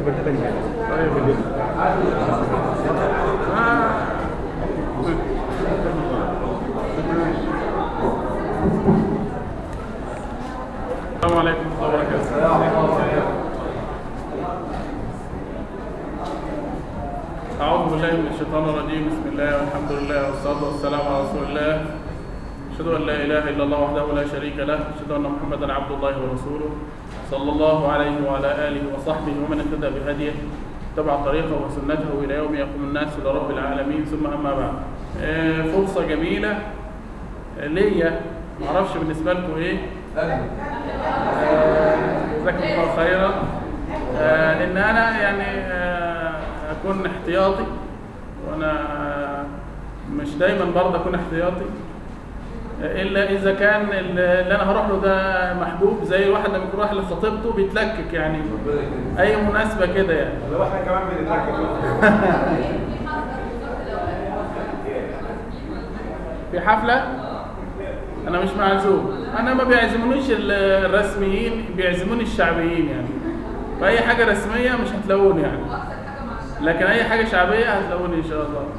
طيب آه. السلام عليكم ورحمة الله وبركاته أعوذ بالله من الشيطان الرجيم بسم الله والحمد لله والصلاة والسلام على رسول الله أشهد أن لا إله إلا الله وحده لا شريك له أشهد أن محمدا عبد الله ورسوله صلى الله عليه وعلى آله وصحبه ومن اهتدى بهديه تبع طريقه وسنته إلى يوم يقوم الناس إلى رب العالمين ثم أما بعد آه، فرصة جميلة آه، ليا معرفش بالنسبة لكم إيه آه، جزاكم الله خيرا آه، ان انا يعني آه، اكون احتياطي وانا آه، مش دايما برضه اكون احتياطي آه، الا اذا كان اللي انا هروح له ده محبوب زي الواحد لما يكون رايح لخطيبته بيتلكك يعني اي مناسبه كده يعني لو احنا كمان بنتركب في حفله انا مش معزوم انا ما بيعزمونيش ال- الرسميين بيعزموني الشعبيين يعني فاي حاجه رسميه مش هتلاقوني يعني لكن اي حاجه شعبيه هتلاقوني ان شاء الله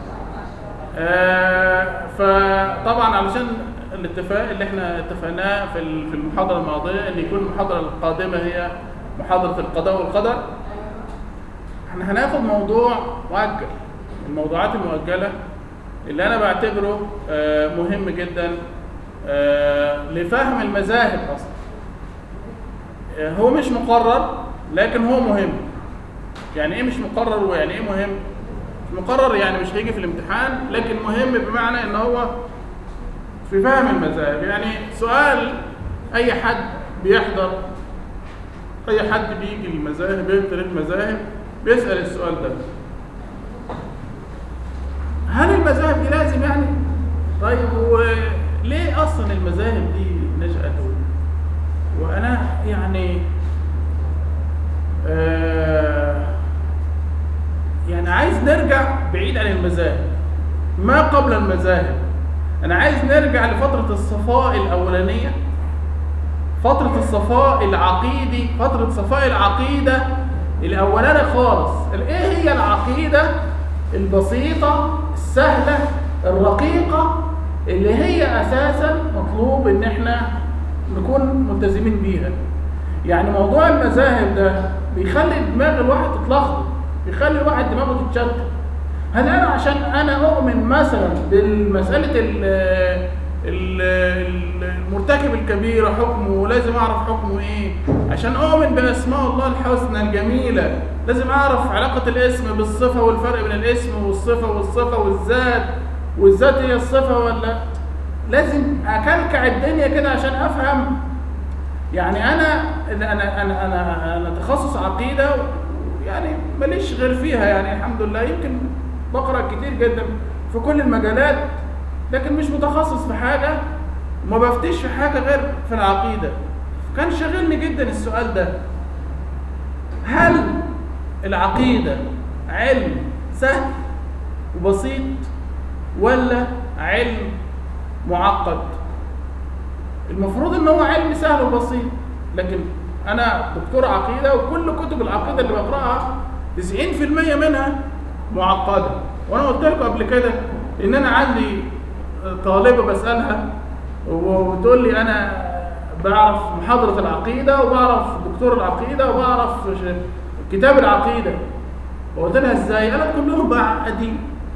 آه فطبعا علشان الاتفاق اللي احنا اتفقناه في ال- في المحاضره الماضيه ان يكون المحاضره القادمه هي محاضره القضاء والقدر احنا هناخد موضوع مؤجل الموضوعات المؤجله اللي انا بعتبره آه، مهم جدا آه، لفهم المذاهب اصلا آه، هو مش مقرر لكن هو مهم يعني ايه مش مقرر ويعني ايه مهم مش مقرر يعني مش هيجي في الامتحان لكن مهم بمعنى ان هو في فهم المذاهب يعني سؤال اي حد بيحضر اي حد بيجي المذاهب يدرس المذاهب بيسال السؤال ده هل المذاهب دي لازم يعني طيب وليه اصلا المذاهب دي نشأت وانا يعني آه يعني عايز نرجع بعيد عن المذاهب ما قبل المذاهب انا عايز نرجع لفترة الصفاء الاولانية فترة الصفاء العقيدي فترة صفاء العقيدة الأولاني خالص إيه هي العقيدة البسيطة السهلة الرقيقة اللي هي أساسا مطلوب إن إحنا نكون ملتزمين بيها يعني موضوع المذاهب ده بيخلي دماغ الواحد تتلخبط بيخلي الواحد دماغه تتشتت هل انا عشان انا اؤمن مثلا بالمساله ال ال- ال- المرتكب الكبيرة حكمه ولازم اعرف حكمه ايه عشان اؤمن باسماء الله الحسنى الجميلة لازم اعرف علاقة الاسم بالصفة والفرق بين الاسم والصفة والصفة والذات والذات هي الصفة ولا لازم اكلكع الدنيا كده عشان افهم يعني انا انا انا انا, أنا تخصص عقيده يعني ماليش غير فيها يعني الحمد لله يمكن بقرا كتير جدا في كل المجالات لكن مش متخصص في حاجه وما بفتيش في حاجه غير في العقيده كان شاغلني جدا السؤال ده هل العقيده علم سهل وبسيط ولا علم معقد المفروض ان هو علم سهل وبسيط لكن انا دكتور عقيده وكل كتب العقيده اللي بقراها 90% منها معقده وانا قلت لكم قبل كده ان انا عندي طالبه بسالها وبتقول لي انا بعرف محاضره العقيده وبعرف دكتور العقيده وبعرف ش- كتاب العقيده وقلت لها ازاي قالت كلهم معقدين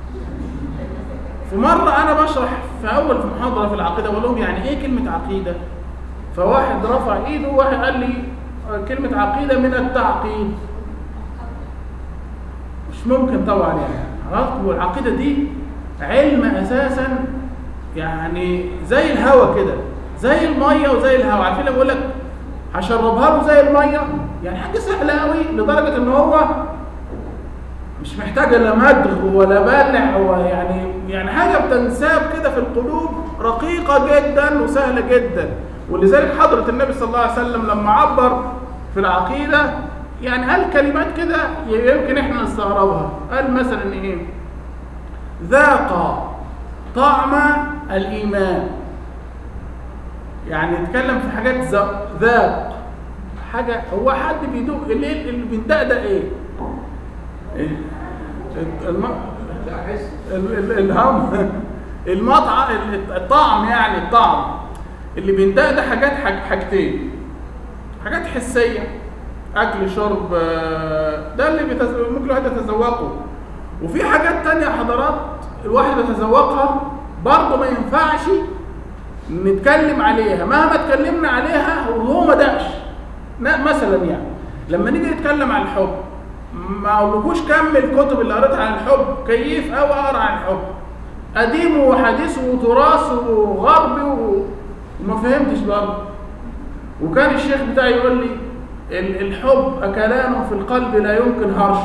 في مرة أنا بشرح في أول في محاضرة في العقيدة بقول لهم يعني إيه كلمة عقيدة؟ فواحد رفع إيده وواحد قال لي آه، كلمة عقيدة من التعقيد مش ممكن طبعا يعني خلاص والعقيدة دي علم أساسا يعني زي الهوا كده زي المية وزي الهوا عارفين لما بقول لك هشربها له زي المية يعني حاجة سهلة قوي لدرجة إن هو مش محتاجة لا مدغ ولا بلع ولا يعني يعني حاجة بتنساب كده في القلوب رقيقة جدا وسهلة جدا ولذلك حضرة النبي صلى الله عليه وسلم لما عبر في العقيدة يعني قال كلمات كده يمكن احنا نستغربها قال مثلا ايه ذاق طعم الإيمان يعني يتكلم في حاجات ذا- ذاق حاجة هو حد بيدوق اللي اللي بيندق ده ايه الم... ال- ال- الهم المطعم الطعم يعني الطعم اللي بيندق ده حاجات حاج حاجتين حاجات حسيه اكل شرب آه، ده اللي بيتز... ممكن الواحد يتذوقه وفي حاجات تانية حضارات الواحد بيتذوقها برضه ما ينفعش نتكلم عليها مهما اتكلمنا عليها وهو ما دقش لا مثلا يعني لما نيجي نتكلم عن الحب ما اقولكوش كم الكتب اللي قريتها عن الحب كيف او اقرا عن الحب قديم وحديث وتراث وغربي و- وما فهمتش برضه وكان الشيخ بتاعي يقول لي ال- الحب أكلان في القلب لا يمكن هرش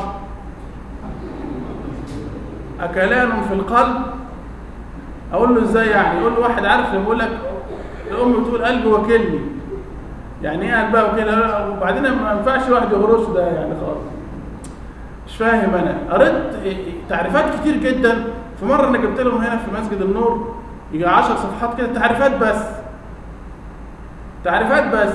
أكلان في القلب أقول له إزاي يعني يقول له واحد عارف لما يقول لك الأم بتقول قلبي وكلني يعني إيه قلبها وكلها وبعدين ما ينفعش واحد يغرش ده يعني خالص مش فاهم أنا قريت تعريفات كتير جدا في مرة أنا جبت لهم هنا في مسجد النور يجي 10 صفحات كده تعريفات بس تعريفات بس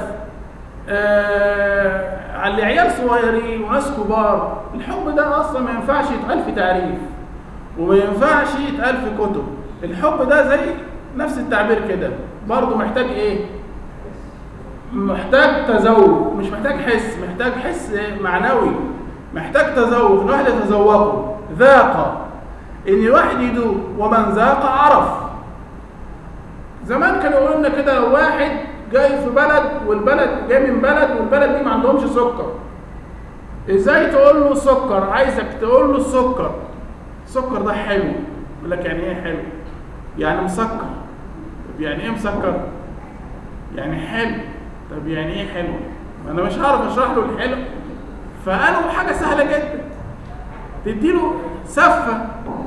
آه على عيال صغيرين وناس كبار الحب ده اصلا ما ينفعش يتقال في تعريف وما ينفعش يتقال في كتب الحب ده زي نفس التعبير كده برضه محتاج ايه محتاج تذوق مش محتاج حس محتاج حس معنوي محتاج تذوق الواحد يتذوقه ذاق ان الواحد يدوق ومن ذاق عرف زمان كانوا يقولوا لنا كده لو واحد جاي في بلد والبلد جاي من بلد والبلد دي ما عندهمش سكر ازاي تقول له سكر عايزك تقول له السكر السكر ده حلو يقول لك يعني ايه حلو يعني مسكر طب يعني ايه مسكر يعني حلو طب يعني ايه حلو ما انا مش هعرف اشرح له الحلو فقالوا حاجه سهله جدا تديله سفه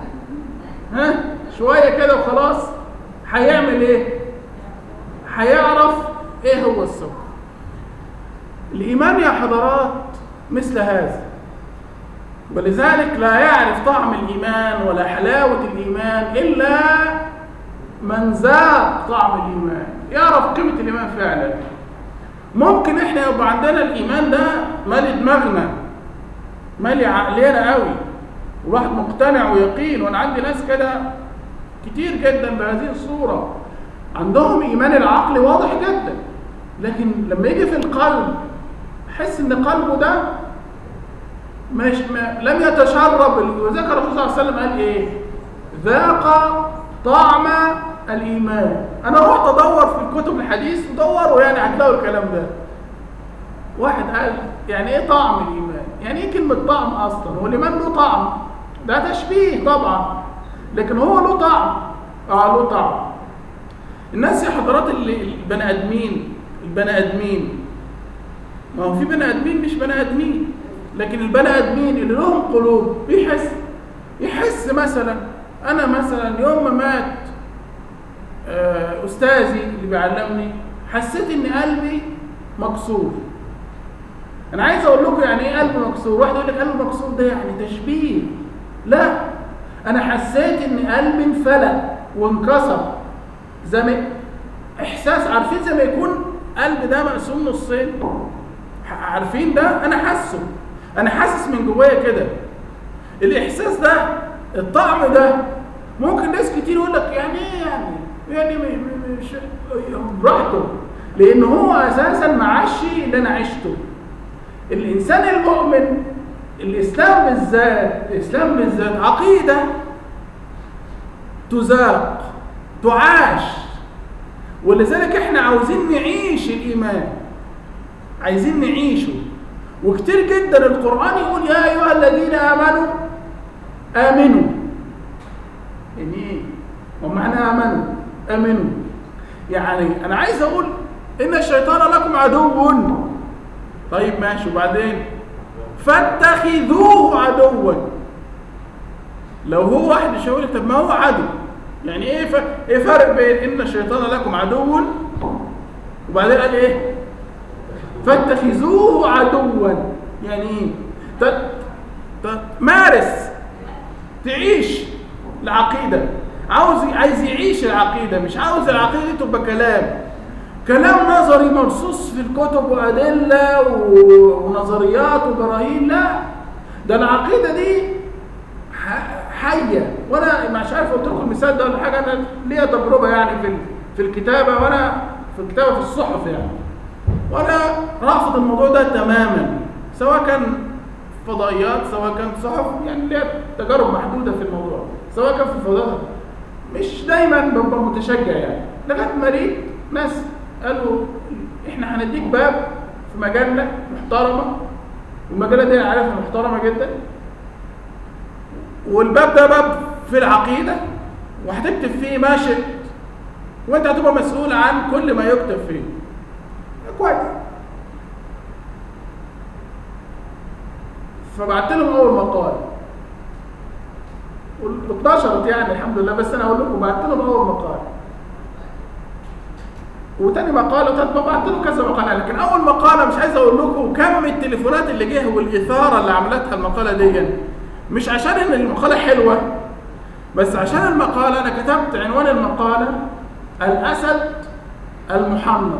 ها شويه كده وخلاص هيعمل ايه هيعرف ايه هو السكر الايمان يا حضرات مثل هذا ولذلك لا يعرف طعم الايمان ولا حلاوه الايمان الا من ذاق طعم الايمان يعرف قيمه الايمان فعلا ممكن احنا يبقى عندنا الايمان ده مالي دماغنا مالي عقلنا قوي والواحد مقتنع ويقين وانا عندي ناس كده كتير جدا بهذه الصوره عندهم ايمان العقل واضح جدا لكن لما يجي في القلب حس ان قلبه ده مش ما لم يتشرب وذكر الرسول صلى الله عليه وسلم قال ايه ذاق طعم الايمان انا رحت ادور في الكتب الحديث ودوروا يعني هتلاقوا الكلام ده واحد قال يعني ايه طعم الايمان يعني ايه كلمه طعم اصلا هو الايمان له طعم ده تشبيه طبعا لكن هو له طعم اه له طعم الناس يا حضرات اللي البني ادمين البني ادمين ما هو في بني ادمين مش بني ادمين لكن البني ادمين اللي لهم قلوب بيحس يحس مثلا انا مثلا يوم ما مات آه، استاذي اللي بيعلمني حسيت ان قلبي مكسور انا عايز اقول لكم يعني ايه قلب مكسور واحد يقول لك قلب مكسور ده يعني تشبيه لا انا حسيت ان قلبي انفلق وانكسر زي ما احساس عارفين زي ما يكون قلب ده مقسوم نصين عارفين ده انا حاسه انا حاسس من جوايا كده الاحساس ده الطعم ده ممكن ناس كتير يقول لك يعني ايه يعني يعني م- م- مش براحته لان هو اساسا ما عاش اللي انا عشته الانسان المؤمن الاسلام بالذات الاسلام بالذات عقيده تذاق تعاش ولذلك احنا عاوزين نعيش الايمان عايزين نعيشه وكتير جدا القران يقول يا ايها الذين امنوا امنوا يعني ايه ومعنى امنوا امنوا يعني انا عايز اقول ان الشيطان لكم عدو طيب ماشي وبعدين فاتخذوه عدوا لو هو واحد مش هيقول لك طب ما هو عدو يعني ايه ف... ايه فرق بين ان الشيطان لكم عدو وبعدين قال ايه فاتخذوه عدوا يعني ايه ت... ت... مارس تعيش العقيده عاوز عايز يعيش العقيده مش عاوز العقيده دي تبقى كلام كلام نظري مرصوص في الكتب وادله و... ونظريات وبراهين لا ده العقيده دي ح- حيه وانا مش عارف قلت لكم المثال ده ولا حاجه انا ليا تجربه يعني في ال- في الكتابه وانا في الكتابه في الصحف يعني وانا رافض الموضوع ده تماما سواء كان فضائيات سواء كان صحف يعني ليا تجارب محدوده في الموضوع سواء كان في الفضاء مش دايما ببقى متشجع يعني لغايه ما لقيت ناس قالوا احنا هنديك باب في مجله محترمه والمجله دي انا عارفها محترمه جدا والباب ده باب في العقيده وهتكتب فيه ما شئت وانت هتبقى مسؤول عن كل ما يكتب فيه كويس فبعت لهم اول مقال واتنشرت يعني الحمد لله بس انا اقول لكم بعت لهم اول مقال وتاني مقاله وتالت مقاله بعت له كذا مقاله لكن اول مقاله مش عايز اقول لكم كم التليفونات اللي جه والاثاره اللي عملتها المقاله دي مش عشان ان المقاله حلوه بس عشان المقاله انا كتبت عنوان المقاله الاسد المحنط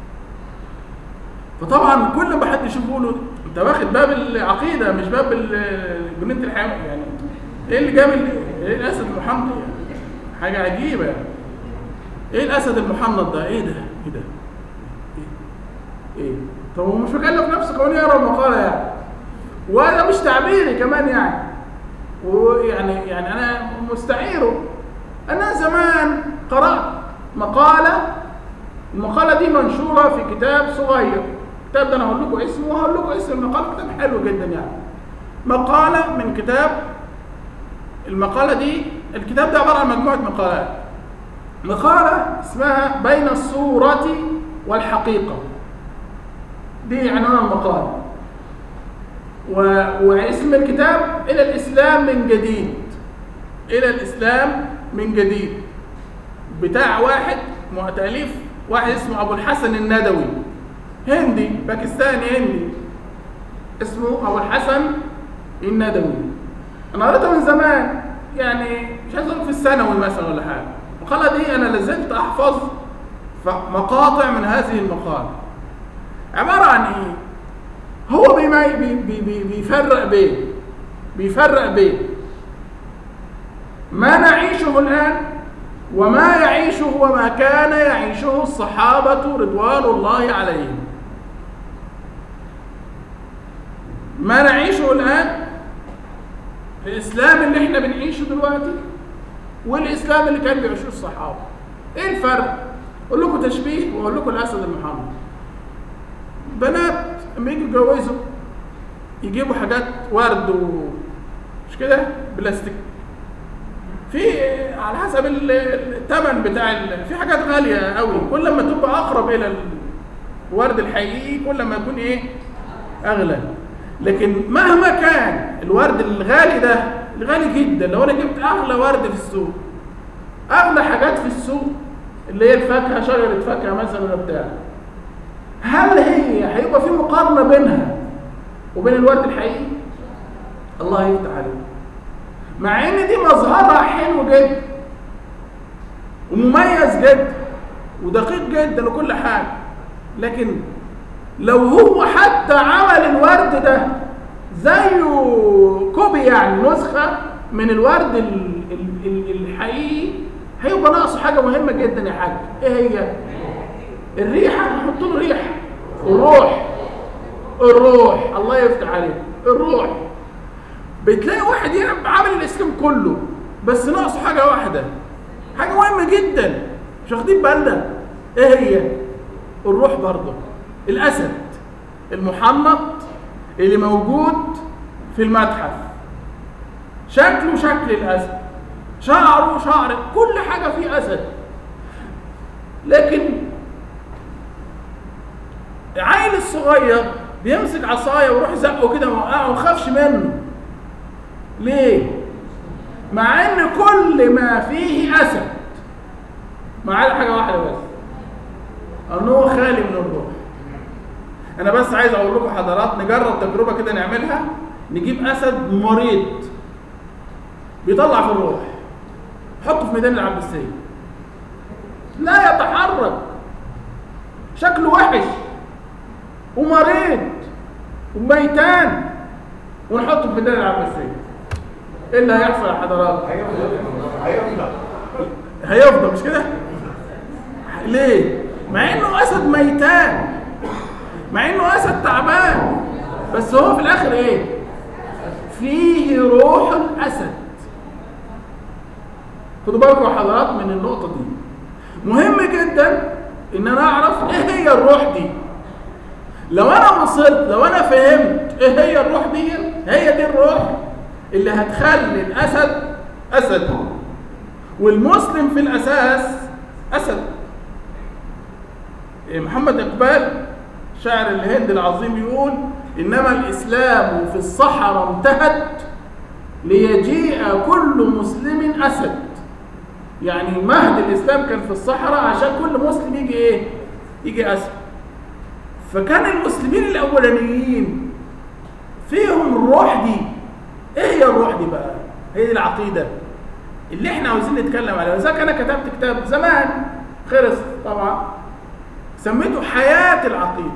فطبعا كل ما حد يشوفه له انت واخد باب العقيده مش باب ال- جنينه الحيوان يعني ايه اللي جاب ال- ايه الاسد المحنط يعني حاجه عجيبه يعني ايه الاسد المحنط ده ايه ده ايه ده ايه, إيه؟ طب هو مش مكلف نفسه كمان يقرا المقاله يعني وهذا مش تعبيري كمان يعني ويعني يعني انا مستعيره انا زمان قرات مقاله المقاله دي منشوره في كتاب صغير الكتاب ده انا هقول لكم اسمه وهقول لكم اسم المقاله كتاب حلو جدا يعني مقاله من كتاب المقاله دي الكتاب ده عباره عن مجموعه مقالات مقاله اسمها بين الصوره والحقيقه دي عنوان المقاله و... واسم الكتاب إلى الإسلام من جديد إلى الإسلام من جديد بتاع واحد تأليف واحد اسمه أبو الحسن الندوي هندي باكستاني هندي اسمه أبو الحسن الندوي أنا قريتها من زمان يعني مش عايز أقول في الثانوي مثلا ولا حاجة المقالة دي أنا لازلت أحفظ ف- مقاطع من هذه المقالة عبارة عن إيه؟ هو بما بي بي بي بيفرق بين بيفرق بين ما نعيشه الآن وما يعيشه وما كان يعيشه الصحابة رضوان الله عليهم ما نعيشه الآن الإسلام اللي احنا بنعيشه دلوقتي والإسلام اللي كان بيعيشه الصحابة ايه الفرق؟ اقول لكم تشبيه واقول لكم الأسد المحمد بنات لما يجوا يتجوزوا يجيبوا حاجات ورد و مش كده بلاستيك في على حسب ال- الثمن بتاع ال... في حاجات غاليه قوي كل ما تبقى اقرب الى الورد الحقيقي كل ما يكون ايه اغلى لكن مهما كان الورد الغالي ده غالي جدا لو انا جبت اغلى ورد في السوق اغلى حاجات في السوق اللي هي الفاكهه شجره فاكهه مثلا ولا بتاع هل هي هيبقى في مقارنة بينها وبين الورد الحقيقي؟ الله يفتح عليك. مع ان دي مظهرها حلو جدا ومميز جدا ودقيق جدا وكل حاجة لكن لو هو حتى عمل الورد ده زيه كوبي يعني نسخة من الورد ال- ال- ال- الحقيقي هيبقى ناقصه حاجة مهمة جدا يا حاج ايه هي؟ الريحة نحط له ريحة الروح الروح الله يفتح عليك الروح بتلاقي واحد يعني عامل الاسلام كله بس ناقصه حاجة واحدة حاجة مهمة جدا مش واخدين بالنا ايه هي الروح برضه الاسد المحنط اللي موجود في المتحف شكله شكل الاسد شعره شعر كل حاجة فيه اسد لكن العيل الصغير بيمسك عصايه ويروح يزقه كده موقعه وما يخافش منه ليه مع ان كل ما فيه اسد ما عدا حاجه واحده بس ان هو خالي من الروح انا بس عايز اقول لكم حضرات نجرب تجربه كده نعملها نجيب اسد مريض بيطلع في الروح حطه في ميدان العباسيه لا يتحرك شكله وحش ومريض وميتان ونحطه في الدائره العباسيه ايه اللي هيحصل يا حضرات هيفضل هيفضل مش كده ليه مع انه اسد ميتان مع انه اسد تعبان بس هو في الاخر ايه فيه روح الاسد خدوا بالكم يا حضرات من النقطه دي مهم جدا ان انا اعرف ايه هي الروح دي لو انا وصلت لو انا فهمت ايه هي الروح دي هي دي الروح اللي هتخلي الاسد اسد والمسلم في الاساس اسد محمد اقبال شاعر الهند العظيم يقول انما الاسلام في الصحراء انتهت ليجيء كل مسلم اسد يعني مهد الاسلام كان في الصحراء عشان كل مسلم يجي ايه يجي اسد فكان المسلمين الاولانيين فيهم الروح دي ايه هي الروح دي بقى هي دي العقيده اللي احنا عاوزين نتكلم عليها ذاك انا كتبت كتاب زمان خلص طبعا سميته حياه العقيده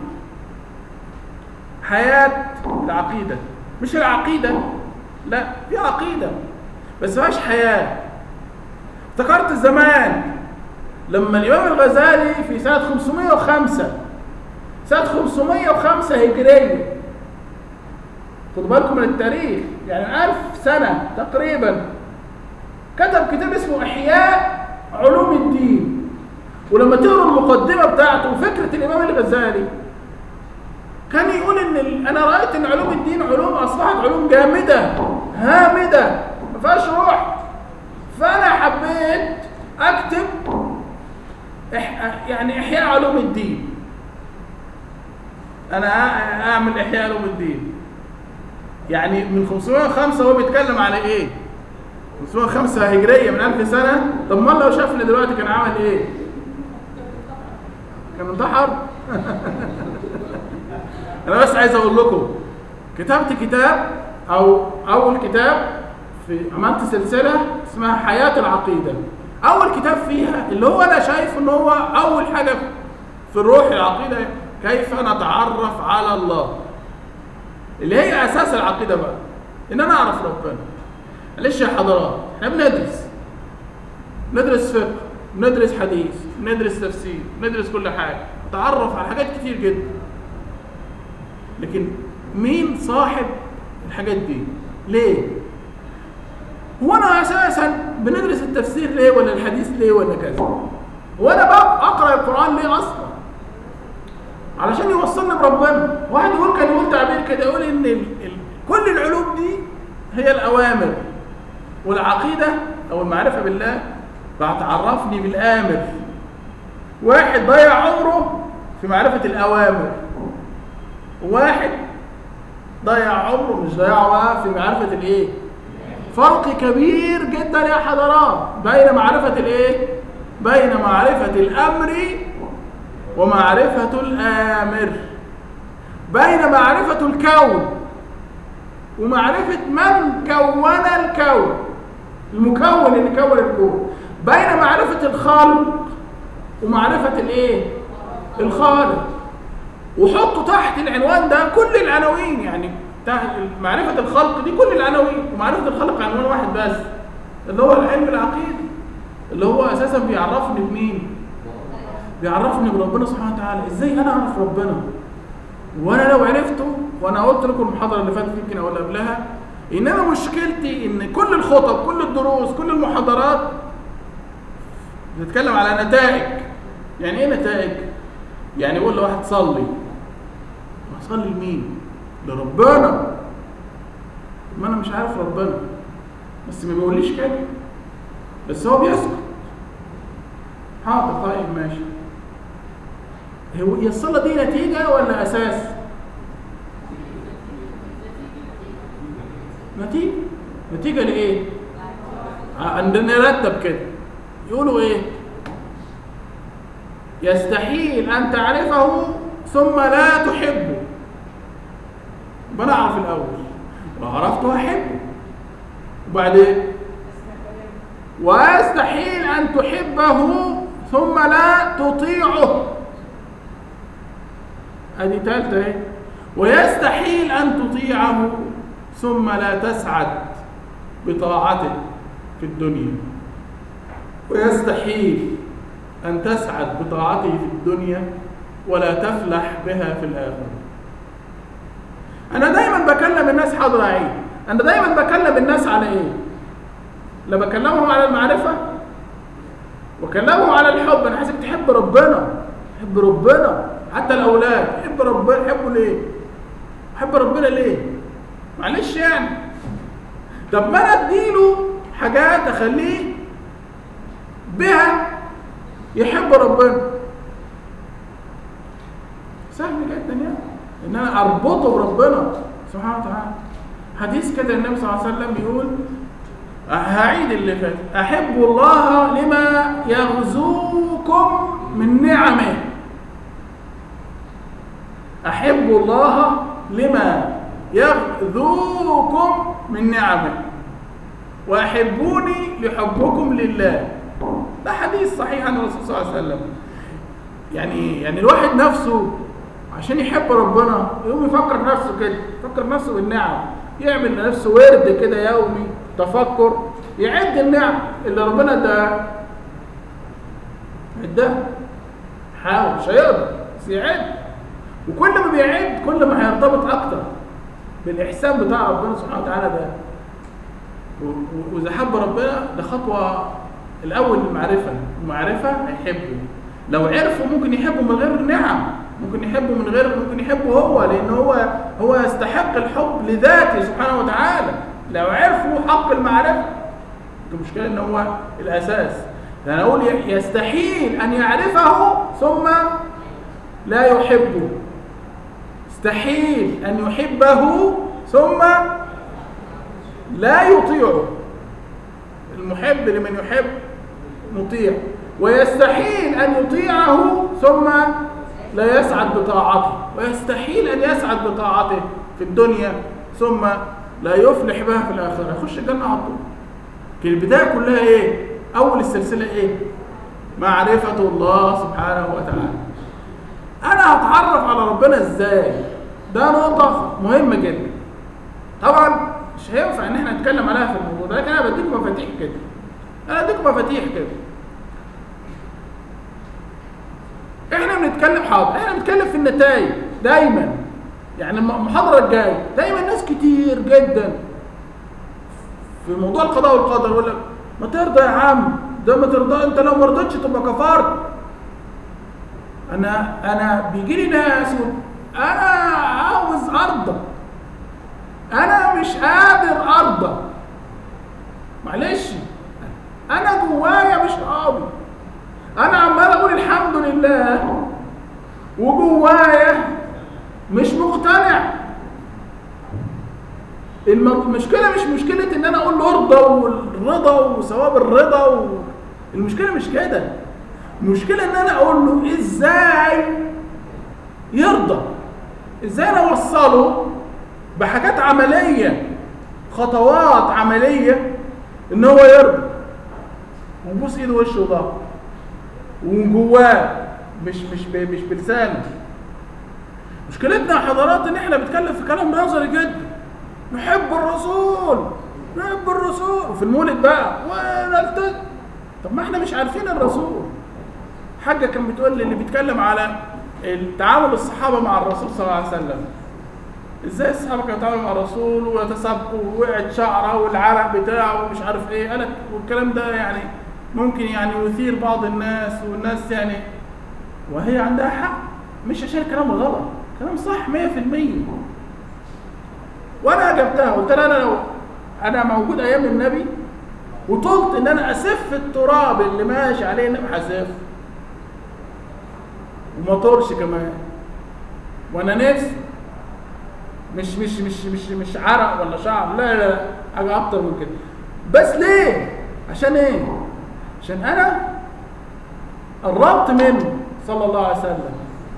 حياه العقيده مش العقيده لا في عقيده بس ما فيهاش حياه افتكرت زمان لما الامام الغزالي في سنه 505 سنه 505 هجريه خدوا بالكم من التاريخ يعني ألف سنة تقريبا كتب كتاب اسمه إحياء علوم الدين ولما تقروا المقدمة بتاعته وفكرة الإمام الغزالي كان يقول إن ال... أنا رأيت إن علوم الدين علوم أصبحت علوم جامدة هامدة ما فيهاش روح فأنا حبيت أكتب إح... يعني إحياء علوم الدين أنا أعمل إحياء علوم الدين يعني من 505 هو بيتكلم على ايه 505 هجريه من 1000 سنه طب ما لو شافني دلوقتي كان عمل ايه كان انتحر انا بس عايز اقول لكم كتبت كتاب او اول كتاب في عملت سلسله اسمها حياه العقيده اول كتاب فيها اللي هو انا شايف ان هو اول حاجه في الروح العقيده كيف نتعرف على الله اللي هي اساس العقيده بقى ان انا اعرف ربنا معلش يا حضرات احنا بندرس ندرس فقه ندرس حديث ندرس تفسير ندرس كل حاجه نتعرف على حاجات كتير جدا لكن مين صاحب الحاجات دي ليه هو انا اساسا بندرس التفسير ليه ولا الحديث ليه ولا كذا هو انا بقى اقرا القران ليه اصلا علشان يوصلني بربنا واحد يقول كان يقول تعبير كده يقول ان ال... ال... كل العلوم دي هي الاوامر والعقيده او المعرفه بالله بتعرفني بالامر واحد ضيع عمره في معرفه الاوامر واحد ضيع عمره مش ضيعه في معرفه الايه فرق كبير جدا يا حضرات بين معرفه الايه بين معرفه الامر ومعرفة الآمر بين معرفة الكون ومعرفة من كون الكون المكون اللي كون الكون بين معرفة الخالق ومعرفة الايه الخالق وحطوا تحت العنوان ده كل العناوين يعني تحت معرفة الخلق دي كل العناوين ومعرفة الخلق عنوان واحد بس اللي هو العلم العقيدي اللي هو اساسا بيعرفني بمين بيعرفني بربنا سبحانه وتعالى ازاي انا اعرف ربنا وانا لو عرفته وانا قلت لكم المحاضره اللي فاتت يمكن او اللي قبلها ان انا مشكلتي ان كل الخطب كل الدروس كل المحاضرات بتتكلم على نتائج يعني ايه نتائج يعني يقول لواحد صلي صلي لمين لربنا ما انا مش عارف ربنا بس ما بيقوليش كده بس هو بيسكت حاضر طيب ماشي هو هي الصلاه دي نتيجه ولا اساس نتيجه نتيجه لايه عندنا نرتب كده يقولوا ايه يستحيل ان تعرفه ثم لا تحبه يبقى انا اعرف الاول وعرفته احبه وبعدين ويستحيل ان تحبه ثم لا تطيعه ادي ثالثه اهي ويستحيل ان تطيعه ثم لا تسعد بطاعته في الدنيا ويستحيل أن تسعد بطاعته في الدنيا ولا تفلح بها في الآخرة أنا دايما بكلم الناس حاضر عين أنا دايما بكلم الناس على إيه؟ لا بكلمهم على المعرفة وكلمهم على الحب أنا عايزك تحب ربنا تحب ربنا حتى الأولاد تحب ربنا تحبه ليه؟ تحب ربنا ليه؟ معلش يعني طب ما أنا أديله حاجات أخليه بها يحب ربنا سهل جدا يعني ان انا اربطه بربنا سبحانه وتعالى حديث كده النبي صلى الله عليه وسلم يقول هعيد اللي فات احب الله لما يغزوكم من نعمه احب الله لما يغذوكم من نعمه واحبوني لحبكم لله ده حديث صحيح عن الرسول صلى الله عليه وسلم يعني يعني الواحد نفسه عشان يحب ربنا يقوم يفكر نفسه كده يفكر نفسه بالنعم يعمل لنفسه ورد كده يومي تفكر يعد النعم اللي ربنا اداها عدها حاول مش هيقدر بس يعد وكل ما بيعد كل ما هيرتبط اكتر بالاحسان بتاع ربنا سبحانه وتعالى ده واذا حب ربنا ده خطوه الاول المعرفه المعرفه هيحبه لو عرفه ممكن يحبه من غير نعم ممكن يحبه من غير ممكن يحبه هو لان هو هو يستحق الحب لذاته سبحانه وتعالى لو عرفوا حق المعرفه المشكله ان هو الاساس انا اقول يستحيل ان يعرفه ثم لا يحبه يستحيل ان يحبه ثم لا يطيعه المحب لمن يحب مطيع ويستحيل أن يطيعه ثم لا يسعد بطاعته ويستحيل أن يسعد بطاعته في الدنيا ثم لا يفلح بها في الآخرة يخش الجنة على طول في البداية كلها إيه؟ أول السلسلة إيه؟ معرفة الله سبحانه وتعالى أنا هتعرف على ربنا إزاي؟ ده نقطة مهمة جدا طبعا مش هينفع ان احنا نتكلم عليها في الموضوع ده لكن انا بديكم مفاتيح كده انا بديكم مفاتيح كده احنا بنتكلم حاضر احنا بنتكلم في النتائج دايما يعني المحاضره الجايه دايما ناس كتير جدا في موضوع القضاء والقدر يقول لك ما ترضى يا عم ده ما ترضى انت لو ما رضيتش تبقى كفرت انا انا بيجي لي ناس انا عاوز ارضى انا مش قادر ارضى معلش انا جوايا مش راضي انا عمال اقول الحمد لله وجوايا مش مقتنع المشكله مش مشكله ان انا اقول له ارضى والرضا وثواب الرضا و... المشكله مش كده المشكله ان انا اقول له ازاي يرضى ازاي انا اوصله بحاجات عمليه خطوات عمليه ان هو يرضى ويبوس ايده وشه وظهره ومن جواه مش مش مش بلسانه مشكلتنا يا حضرات ان احنا بنتكلم في كلام نظري جدا نحب الرسول نحب الرسول وفي المولد بقى ونلتزم طب ما احنا مش عارفين الرسول حاجه كان بتقول لي اللي بيتكلم على تعامل الصحابه مع الرسول صلى الله عليه وسلم ازاي الصحابه كانوا يتعاملوا مع الرسول ويتسابقوا ووقعت شعره والعرق بتاعه ومش عارف ايه قالت والكلام ده يعني ممكن يعني يثير بعض الناس والناس يعني وهي عندها حق مش عشان الكلام غلط كلام صح 100% وانا اجبتها قلت لها انا لو انا موجود ايام النبي وطلت ان انا اسف التراب اللي ماشي عليه النبي هسف وما طرش كمان وانا نفسي مش مش مش مش مش عرق ولا شعر لا لا لا حاجه اكتر من كده بس ليه عشان ايه عشان انا قربت منه صلى الله عليه وسلم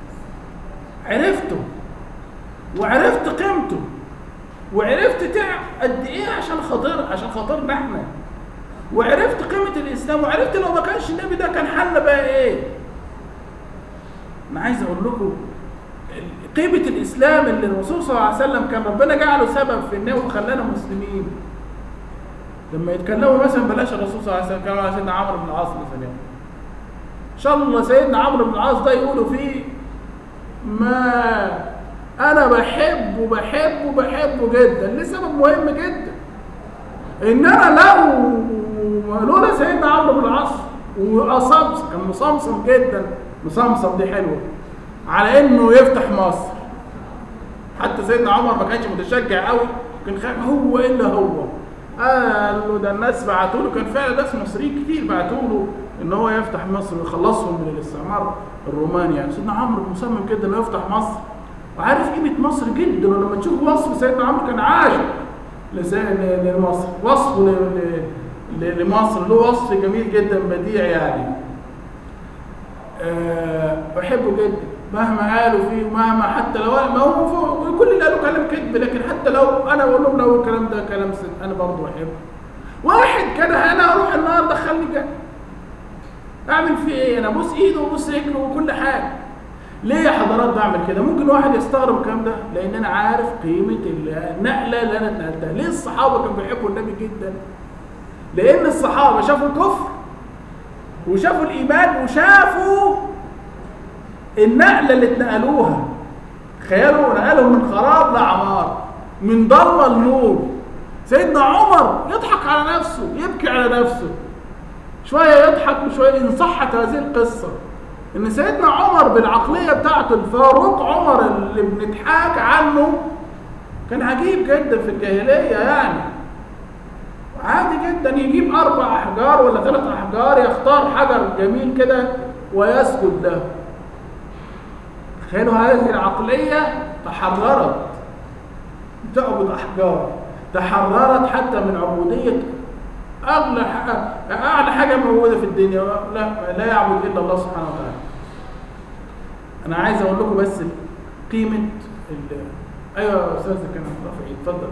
عرفته وعرفت قيمته وعرفت تعب قد ايه عشان خاطر عشان خاطرنا احنا وعرفت قيمه الاسلام وعرفت لو ما كانش النبي ده كان حل بقى ايه انا عايز اقول لكم قيمة الإسلام اللي الرسول صلى الله عليه وسلم كان ربنا جعله سبب في إنه وخلانا مسلمين لما يتكلموا مثلا بلاش الرسول صلى الله عليه وسلم كانوا على سيدنا عمرو بن العاص مثلا إن شاء الله سيدنا عمرو بن العاص ده يقولوا فيه ما أنا بحبه بحبه بحبه جدا لسبب مهم جدا إن أنا لو لولا سيدنا عمرو بن العاص وأصمصم كان مصمصم جدا مصمصم دي حلوة على انه يفتح مصر حتى سيدنا عمر ما كانش متشجع قوي كان خايف هو الا هو قال له ده الناس بعتوا له كان فعلا ناس مصريين كتير بعتوا له ان هو يفتح مصر ويخلصهم من الاستعمار الروماني يعني سيدنا عمرو مصمم جدا انه يفتح مصر وعارف قيمه مصر جدا ولما تشوف وصف سيدنا عمرو كان عاشق لمصر وصفه لمصر له وصف جميل جدا بديع يعني أه بحبه جدا مهما قالوا فيه ومهما حتى لو ما هو كل اللي قالوا كلام كذب لكن حتى لو انا بقول لهم لو الكلام ده كلام صدق انا برضه بحبه واحد كده انا اروح النار دخلني الجنه اعمل فيه ايه انا ابوس ايده وابوس رجله وكل حاجه ليه يا حضرات بعمل كده ممكن واحد يستغرب الكلام ده لان انا عارف قيمه النقله اللي انا اتنقلتها ليه الصحابه كانوا بيحبوا النبي جدا لان الصحابه شافوا الكفر وشافوا الايمان وشافوا النقله اللي اتنقلوها تخيلوا نقلهم من خراب لعمار من ضلمه لنور سيدنا عمر يضحك على نفسه يبكي على نفسه شويه يضحك وشويه ان صحت هذه القصه ان سيدنا عمر بالعقليه بتاعته الفاروق عمر اللي بنضحك عنه كان عجيب جدا في الجاهليه يعني عادي جدا يجيب اربع احجار ولا ثلاث احجار يختار حجر جميل كده ويسجد له تخيلوا هذه العقليه تحررت تعبد احجار تحررت حتى من عبوديه اغلى حاجه اعلى حاجه موجوده في الدنيا لا لا يعبد الا الله سبحانه وتعالى انا عايز اقول لكم بس قيمه ال... ايوه يا استاذ كان رافع اتفضل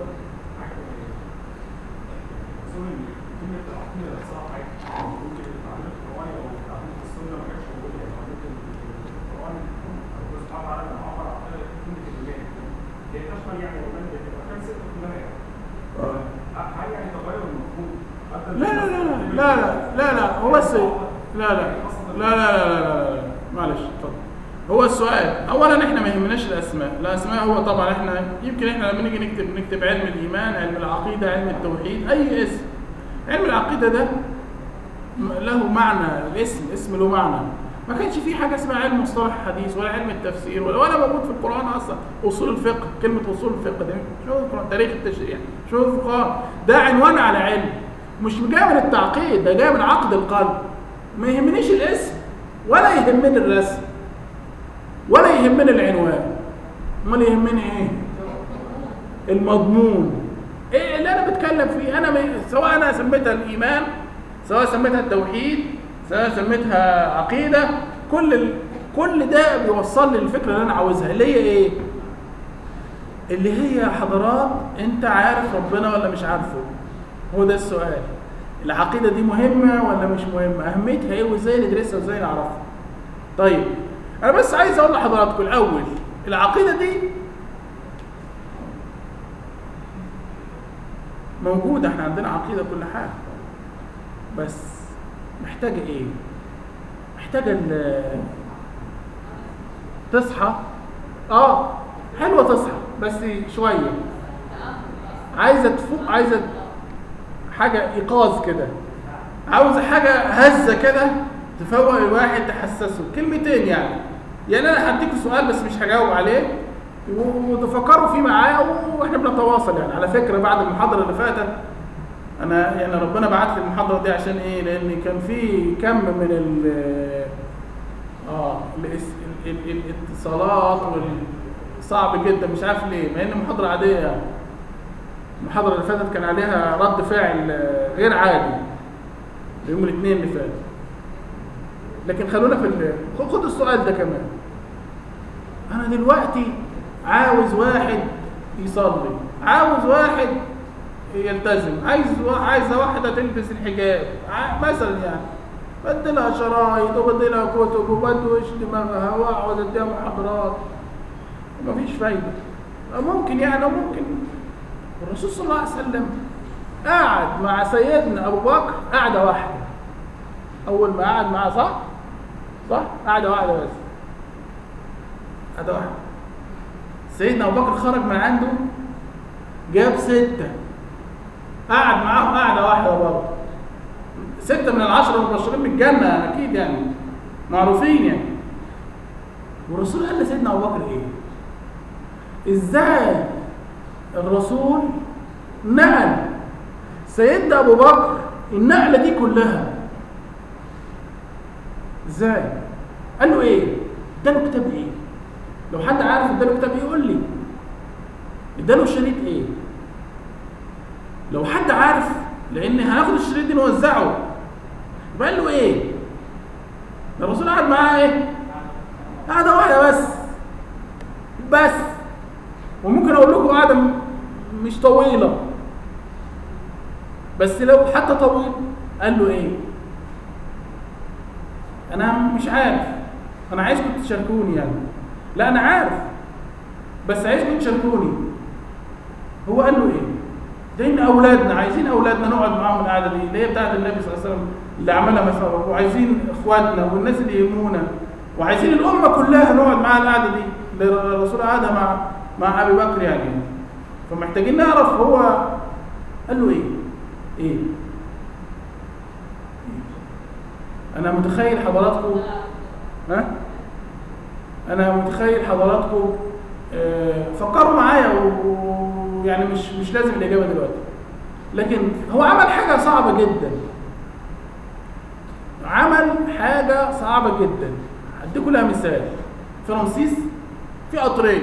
لا لا لا لا لا لا لا هو بس لا لا لا لا لا لا لا معلش اتفضل هو السؤال اولا احنا ما يهمناش الاسماء الاسماء هو طبعا احنا يمكن احنا لما نيجي نكتب نكتب علم الايمان علم العقيده علم التوحيد اي اسم علم العقيده ده له معنى الاسم اسم له معنى ما كانش في حاجه اسمها علم مصطلح الحديث ولا علم التفسير ولا ولا موجود في القران اصلا اصول الفقه كلمه اصول الفقه ده شو القران تاريخ التشريع شو الفقهاء ده عنوان على علم مش جاي من التعقيد ده جاي من عقد القلب ما يهمنيش الاسم ولا يهمني الرسم ولا يهمني العنوان امال يهمني ايه المضمون ايه اللي انا بتكلم فيه انا سواء انا سميتها الايمان سواء سميتها التوحيد سواء سميتها عقيده كل ال... كل ده بيوصل لي الفكره اللي انا عاوزها اللي هي ايه اللي هي حضرات انت عارف ربنا ولا مش عارفه هو ده السؤال العقيده دي مهمه ولا مش مهمه اهميتها ايه وازاي ندرسها وازاي نعرفها طيب انا بس عايز اقول لحضراتكم الاول العقيده دي موجوده احنا عندنا عقيده كل حاجه بس محتاجه ايه محتاجه تصحى اه حلوه تصحى بس شويه عايزه تفوق عايزه حاجه ايقاظ كده عاوزه حاجه هزه كده تفوق الواحد تحسسه كلمتين يعني يعني انا هديكوا سؤال بس مش هجاوب عليه وتفكروا فيه معايا واحنا بنتواصل يعني على فكره بعد المحاضره اللي فاتت انا يعني ربنا بعت لي المحاضره دي عشان ايه لان كان في كم من ال اه الاتصالات صعب جدا مش عارف ليه مع ان محاضره عاديه يعني المحاضره اللي فاتت كان عليها رد فعل غير عادي يوم الاثنين اللي فات لكن خلونا في خد السؤال ده كمان انا دلوقتي عاوز واحد يصلي عاوز واحد يلتزم عايز عايزه واحده تلبس الحجاب مثلا يعني بدلها شرايط وبدلها كتب وبدوش دماغها واقعد اديها محاضرات مفيش فايده ممكن يعني ممكن الرسول صلى الله عليه وسلم قعد مع سيدنا ابو بكر قعده واحده اول ما قعد معاه صح صح قعده واحده بس قعده واحده سيدنا ابو بكر خرج من عنده جاب سته قعد معاهم قعده واحده برضه سته من العشره المبشرين بالجنه اكيد يعني معروفين يعني والرسول قال لسيدنا ابو بكر ايه ازاي الرسول نقل سيدنا ابو بكر النقله دي كلها ازاي قال له ايه اداله كتاب ايه لو حد عارف اداله كتاب ايه يقول لي اداله شريط ايه لو حد عارف لان هناخد الشريط دي نوزعه يبقى قال له ايه ده الرسول قعد معاه ايه قعده واحده بس بس وممكن اقول لكم قعده م- مش طويله بس لو حتى طويل قال له ايه انا مش عارف انا عايزكم تشاركوني يعني لا انا عارف بس عايزكم تشاركوني هو قال له ايه لان اولادنا عايزين اولادنا نقعد معاهم القعده دي اللي هي بتاعت النبي صلى الله عليه وسلم اللي عملها مثلا وعايزين اخواتنا والناس اللي يهمونا وعايزين الامه كلها نقعد معاها القعده دي اللي الرسول قعدها مع مع ابي بكر يعني فمحتاجين نعرف هو قال له ايه ايه انا متخيل حضراتكم ها انا متخيل حضراتكم آه، فكروا معايا و- ويعني مش مش لازم الاجابه دلوقتي لكن هو عمل حاجه صعبه جدا عمل حاجه صعبه جدا هديكم لها مثال في رمسيس في قطرين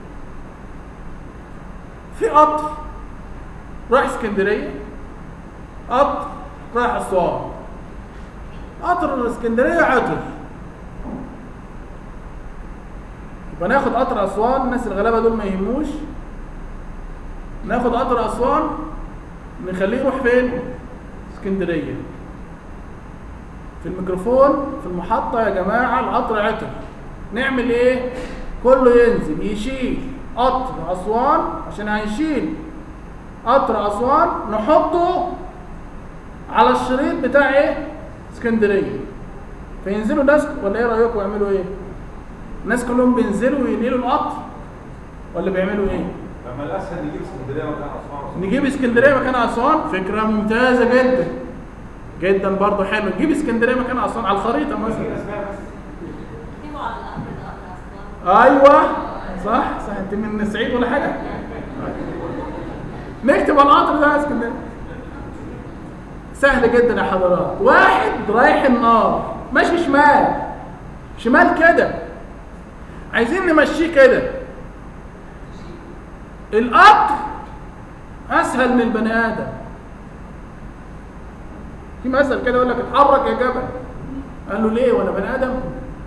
في قطر رايح اسكندريه قطر رايح اسوان قطر اسكندريه عطر يبقى ناخد قطر اسوان الناس الغلابه دول ما يهموش ناخد قطر اسوان نخليه يروح فين اسكندريه في الميكروفون في المحطه يا جماعه القطر عطر نعمل ايه كله ينزل يشيل قطر اسوان عشان هنشيل قطر اسوان نحطه على الشريط بتاع ايه اسكندريه فينزلوا ناس ولا ايه رايكم يعملوا ايه الناس كلهم بينزلوا وينقلوا القطر ولا بيعملوا ايه لما الاسهل نجيب اسكندريه مكان اسوان نجيب اسكندريه مكان اسوان فكره ممتازه جدا جدا برضه حلو نجيب اسكندريه مكان اسوان على الخريطه في مثلا اسماء بس اكتبوا على الأمر ده أصلا ايوه صح صح انت من الصعيد ولا حاجه نكتب على القطر ده اسكندريه سهل جدا يا حضرات واحد رايح النار ماشي شمال شمال كده عايزين نمشيه كده القطر اسهل من البني ادم في مثل كده يقول لك اتحرك يا جبل قال له ليه وانا بني ادم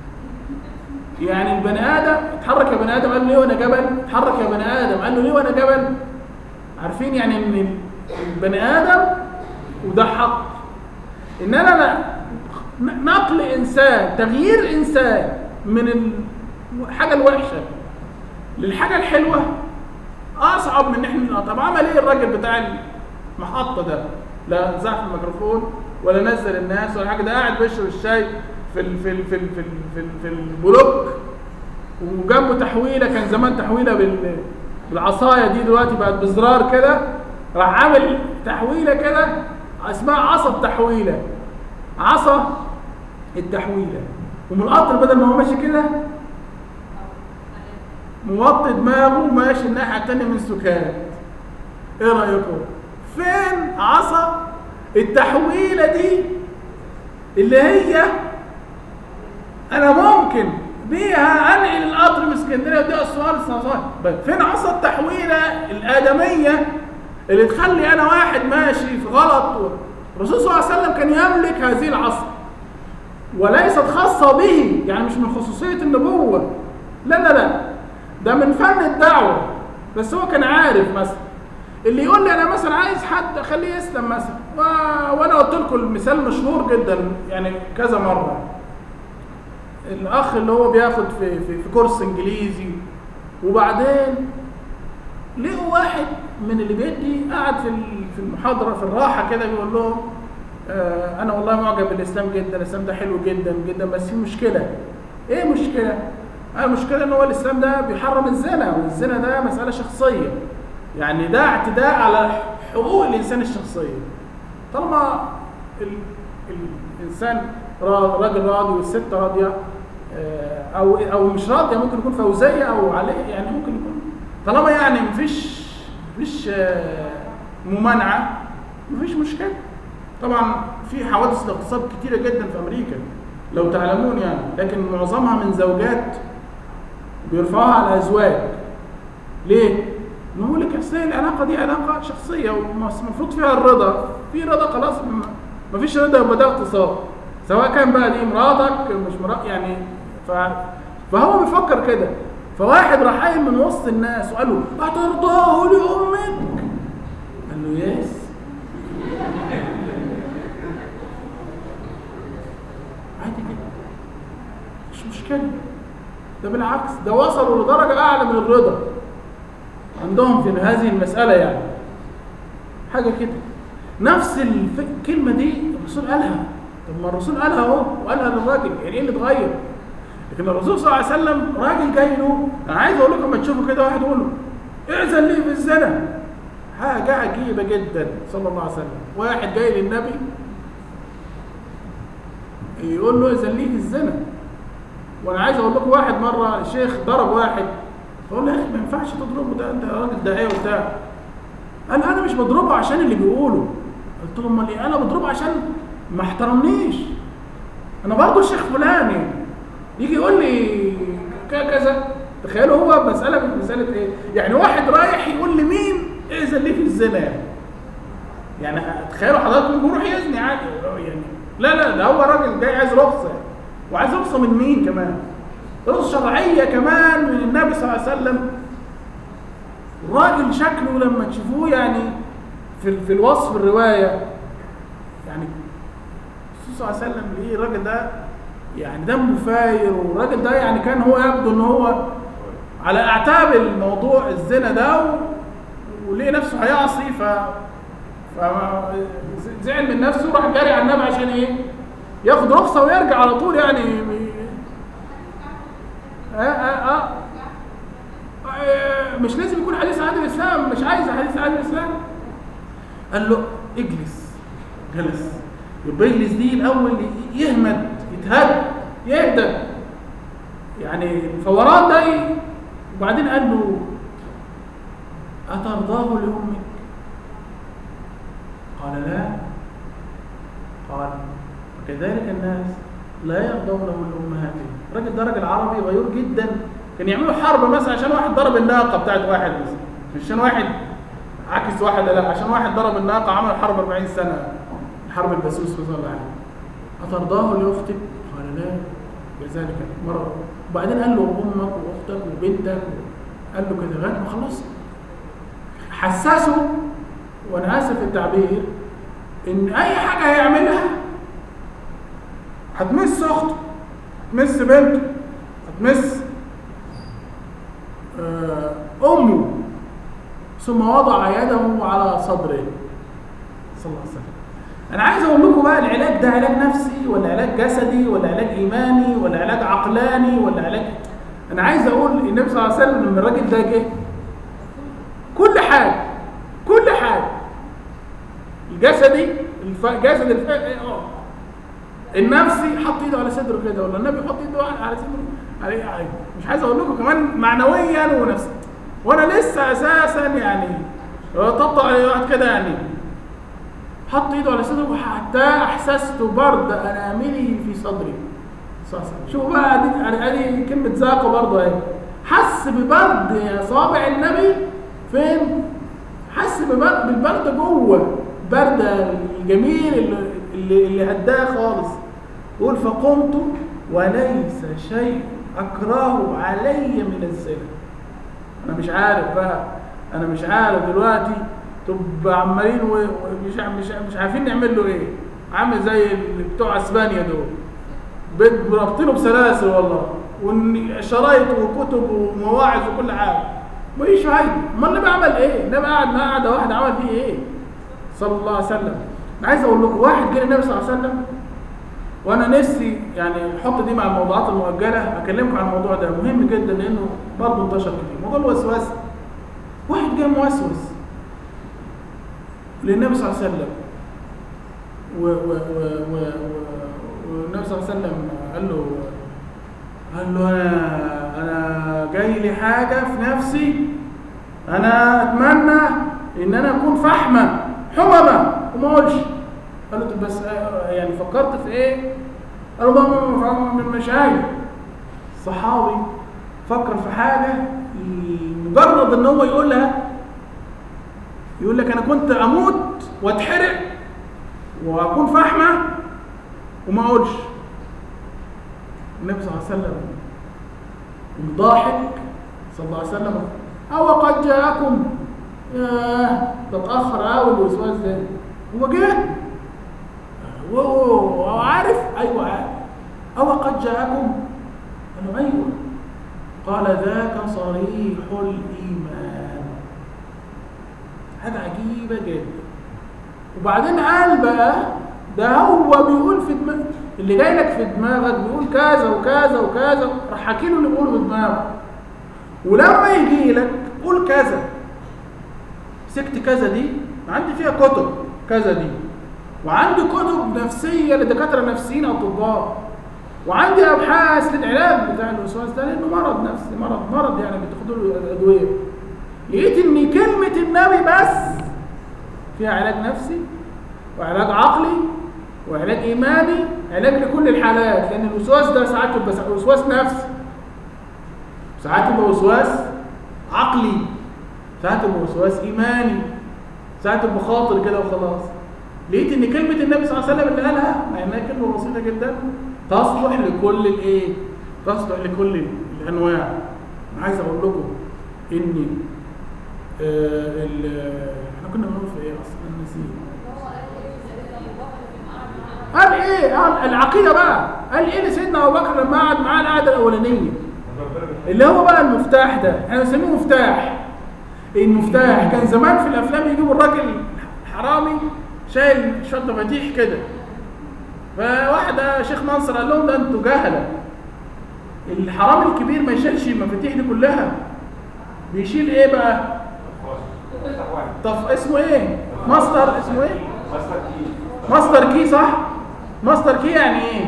يعني البني ادم اتحرك يا بني ادم قال له ليه وانا جبل اتحرك يا بني ادم قال له ليه وانا جبل عارفين يعني ان البني ادم وده حق ان انا لا- نقل انسان تغيير انسان من الحاجه الوحشه للحاجه الحلوه اصعب من ان احنا طب عمل ايه الراجل بتاع المحطه ده لا زعف الميكروفون ولا نزل الناس ولا حاجه ده قاعد بيشرب الشاي في ال في ال في ال في, ال في, ال في البلوك وجنبه تحويله كان زمان تحويله بال بالعصايه دي دلوقتي بقت بزرار كده راح عامل تحويله كده اسمها عصا التحويله عصا التحويله ومن القطر بدل ما هو ماشي كده موطي دماغه وماشي الناحيه التانيه من سكات ايه رايكم فين عصا التحويله دي اللي هي انا ممكن بيها انقل القطر من اسكندريه ودي اسوان اسوان فين عصا التحويله الادميه اللي تخلي انا واحد ماشي في غلط الرسول صلى الله عليه وسلم كان يملك هذه العصا وليست خاصه به يعني مش من خصوصيه النبوه لا لا لا ده من فن الدعوه بس هو كان عارف مثلا اللي يقول لي انا مثلا عايز حد اخليه يسلم مثلا و... وانا قلت لكم المثال مشهور جدا يعني كذا مره الاخ اللي هو بياخد في في, في كورس انجليزي وبعدين لقوا واحد من اللي بيدي قاعد في ال- في المحاضره في الراحه كده بيقول لهم آه انا والله معجب بالاسلام جدا الاسلام ده حلو جدا جدا بس في مشكله ايه مشكله آه، المشكله ان هو الاسلام ده بيحرم الزنا والزنا ده مساله شخصيه يعني ده اعتداء على حقوق الانسان الشخصيه طالما ال... الانسان را- راجل راضي والست راضيه آه، او او مش راضيه ممكن يكون فوزيه او عليه يعني ممكن يكون طالما يعني مفيش مفيش آه، ممانعه مفيش مشكله طبعا في حوادث الاغتصاب كتيره جدا في امريكا لو تعلمون يعني لكن معظمها من زوجات بيرفعوها على ازواج ليه؟ نقول لك اصل العلاقه دي علاقه شخصيه والمفروض فيها الرضا في رضا خلاص م- مفيش رضا يبقى ده اغتصاب سواء كان بقى دي مراتك مش مرات يعني ف... فهو بيفكر كده فواحد راح قايم من وسط الناس وقال له أترضاه لأمك؟ قال له يس عادي جدا مش مشكلة ده بالعكس ده وصلوا لدرجة أعلى من الرضا عندهم في هذه المسألة يعني حاجة كده نفس الف- الكلمة دي الرسول قالها طب ما الرسول قالها اهو وقالها للراجل يعني ايه اللي اتغير؟ لكن الرسول صلى الله عليه وسلم راجل جاي له انا عايز اقول لكم لما تشوفوا كده واحد يقول له اذن لي في الزنا حاجة عجيبة جدا صلى الله عليه وسلم واحد جاي للنبي يقول له اذن لي في الزنا وانا عايز اقول لكم واحد مره شيخ ضرب واحد فقول له يا اخي ما ينفعش تضربه ده انت راجل داعيه وبتاع قال انا مش بضربه عشان اللي بيقوله قلت له امال ايه انا بضربه عشان ما احترمنيش انا برضه الشيخ فلان يعني يجي يقول لي ك- كذا تخيلوا هو مساله مساله ايه يعني واحد رايح يقول لمين اذن ليه في الزنا يعني يعني تخيلوا حضراتكم بيروح يزني عادي يعني لا لا ده هو راجل جاي عايز رخصه وعايز رخصه من مين كمان؟ رخصه شرعيه كمان من النبي صلى الله عليه وسلم الراجل شكله لما تشوفوه يعني في في الوصف الروايه يعني الرسول صلى الله عليه وسلم ليه الراجل ده يعني دمه فاير والراجل ده يعني كان هو يبدو ان هو على اعتاب الموضوع الزنا ده و... وليه نفسه هيعصي ف فزعل من نفسه وراح جاري على النبي عشان ايه؟ ياخد رخصه ويرجع على طول يعني آه آه آه. آه، مش لازم يكون حديث عن الاسلام مش عايز حديث عن الاسلام قال له اجلس جلس يبقى يجلس دي الاول يهمد يتهد يهدى يعني الفوران ده ي- وبعدين قال له أترضاه لأمك قال لا قال وكذلك الناس لا يرضونه لأمهاتهم الراجل ده راجل عربي غيور جدا كان يعملوا حرب مثلا عشان واحد ضرب الناقة بتاعت واحد مثلا مش عشان واحد عكس واحد لا عشان واحد ضرب الناقة عمل حرب 40 سنة حرب البسوس مثلا ولا حاجة أترضاه لأختك؟ قال لا بذلك مرة وبعدين قال له أمك وأختك وبنتك قال له كده لغاية ما خلص حسسه وأنا آسف في التعبير إن أي حاجة هيعملها هتمس أخته هتمس بنته هتمس آه، أمه ثم وضع يده على صدره صلى الله عليه وسلم انا عايز اقول لكم بقى العلاج ده علاج نفسي ولا علاج جسدي ولا علاج ايماني ولا علاج عقلاني ولا علاج انا عايز اقول النبي صلى الله عليه وسلم لما الراجل ده جه كل حاجه كل حاجه الجسدي الف... جسد الف... اه النفسي حط ايده على صدره كده ولا النبي يحط ايده على صدره عليه عليه. مش عايز اقول لكم كمان معنويا ونفسيا وانا لسه اساسا يعني طبطب على واحد كده يعني حط ايده على صدره حتى احسست برد انامله في صدري صح صح. شوفوا بقى ادي ادي كلمه ذاقه برضه اهي حس ببرد صابع النبي فين حس ببرد بالبرد جوه برد الجميل اللي اللي, اللي هداه خالص يقول فقمت وليس شيء اكره علي من الزنا انا مش عارف بقى انا مش عارف دلوقتي تبقى عمالين ومش مش مش عارفين نعمل له ايه عامل زي اللي بتوع اسبانيا دول بيت- رابطينه بسلاسل والله وشرايط وكتب ومواعظ وكل حاجه مفيش فايده امال النبي عمل ايه النبي قعد معاه قعده واحده عمل فيه ايه صلى الله عليه وسلم انا عايز اقول لكم واحد جه للنبي صلى الله عليه وسلم وانا نفسي يعني احط دي مع الموضوعات المؤجله اكلمكم عن الموضوع ده مهم جدا لانه برضه انتشر كتير موضوع الوسواس واحد جه موسوس للنبي صلى الله عليه وسلم و و و و و والنبي صلى الله عليه وسلم قال له قال له انا انا جاي لي حاجه في نفسي انا اتمنى ان انا اكون فحمه حممه وما اقولش قال له طب بس آه، يعني فكرت في ايه قال له ما- ما- ما- ما- مش عارف صحابي فكر في حاجه مجرد ان هو يقولها يقول لك انا كنت اموت واتحرق واكون فحمه وما اقولش النبي صلى الله عليه وسلم ضاحك صلى الله عليه وسلم او قد جاءكم ياه ده اتاخر قوي الوسواس ده هو جه هو هو عارف ايوه عارف او قد جاءكم قالوا ايوه قال ذاك صريح الايمان حاجه عجيبه جدا وبعدين قال بقى ده هو بيقول في دماغ اللي جاي لك في دماغك بيقول كذا وكذا وكذا راح حكي له اللي بيقوله في دماغه ولما يجي لك قول كذا مسكت كذا دي عندي فيها كتب كذا دي وعندي كتب نفسيه لدكاتره نفسيين او طباء وعندي ابحاث للعلاج بتاع الوسواس ده لانه مرض نفسي مرض مرض يعني بتاخدوا له ادويه لقيت ان كلمه النبي بس فيها علاج نفسي وعلاج عقلي وعلاج ايماني علاج لكل الحالات لان الوسواس ده ساعات يبقى وسواس نفسي ساعات يبقى وسواس عقلي ساعات يبقى وسواس ايماني ساعات يبقى خاطر كده وخلاص لقيت ان كلمه النبي صلى الله عليه وسلم اللي قالها مع انها كلمه بسيطه جدا تصلح لكل الايه تصلح لكل الانواع انا عايز اقول لكم ان آه ال- احنا كنا بنقول في ايه اصلا نسيت قال ايه قال العقيده بقى قال ايه لسيدنا ابو بكر لما قعد معاه القعده الاولانيه اللي هو بقى المفتاح ده احنا بنسميه مفتاح المفتاح كان زمان في الافلام يجيبوا الراجل حرامي شايل شويه مفاتيح كده فواحد شيخ منصر قال لهم ده انتوا جهله الحرامي الكبير ما يشيلش المفاتيح دي كلها بيشيل ايه بقى افتح واحد طب اسمه ايه ماستر اسمه ايه ماستر كي ماستر كي صح ماستر كي يعني ايه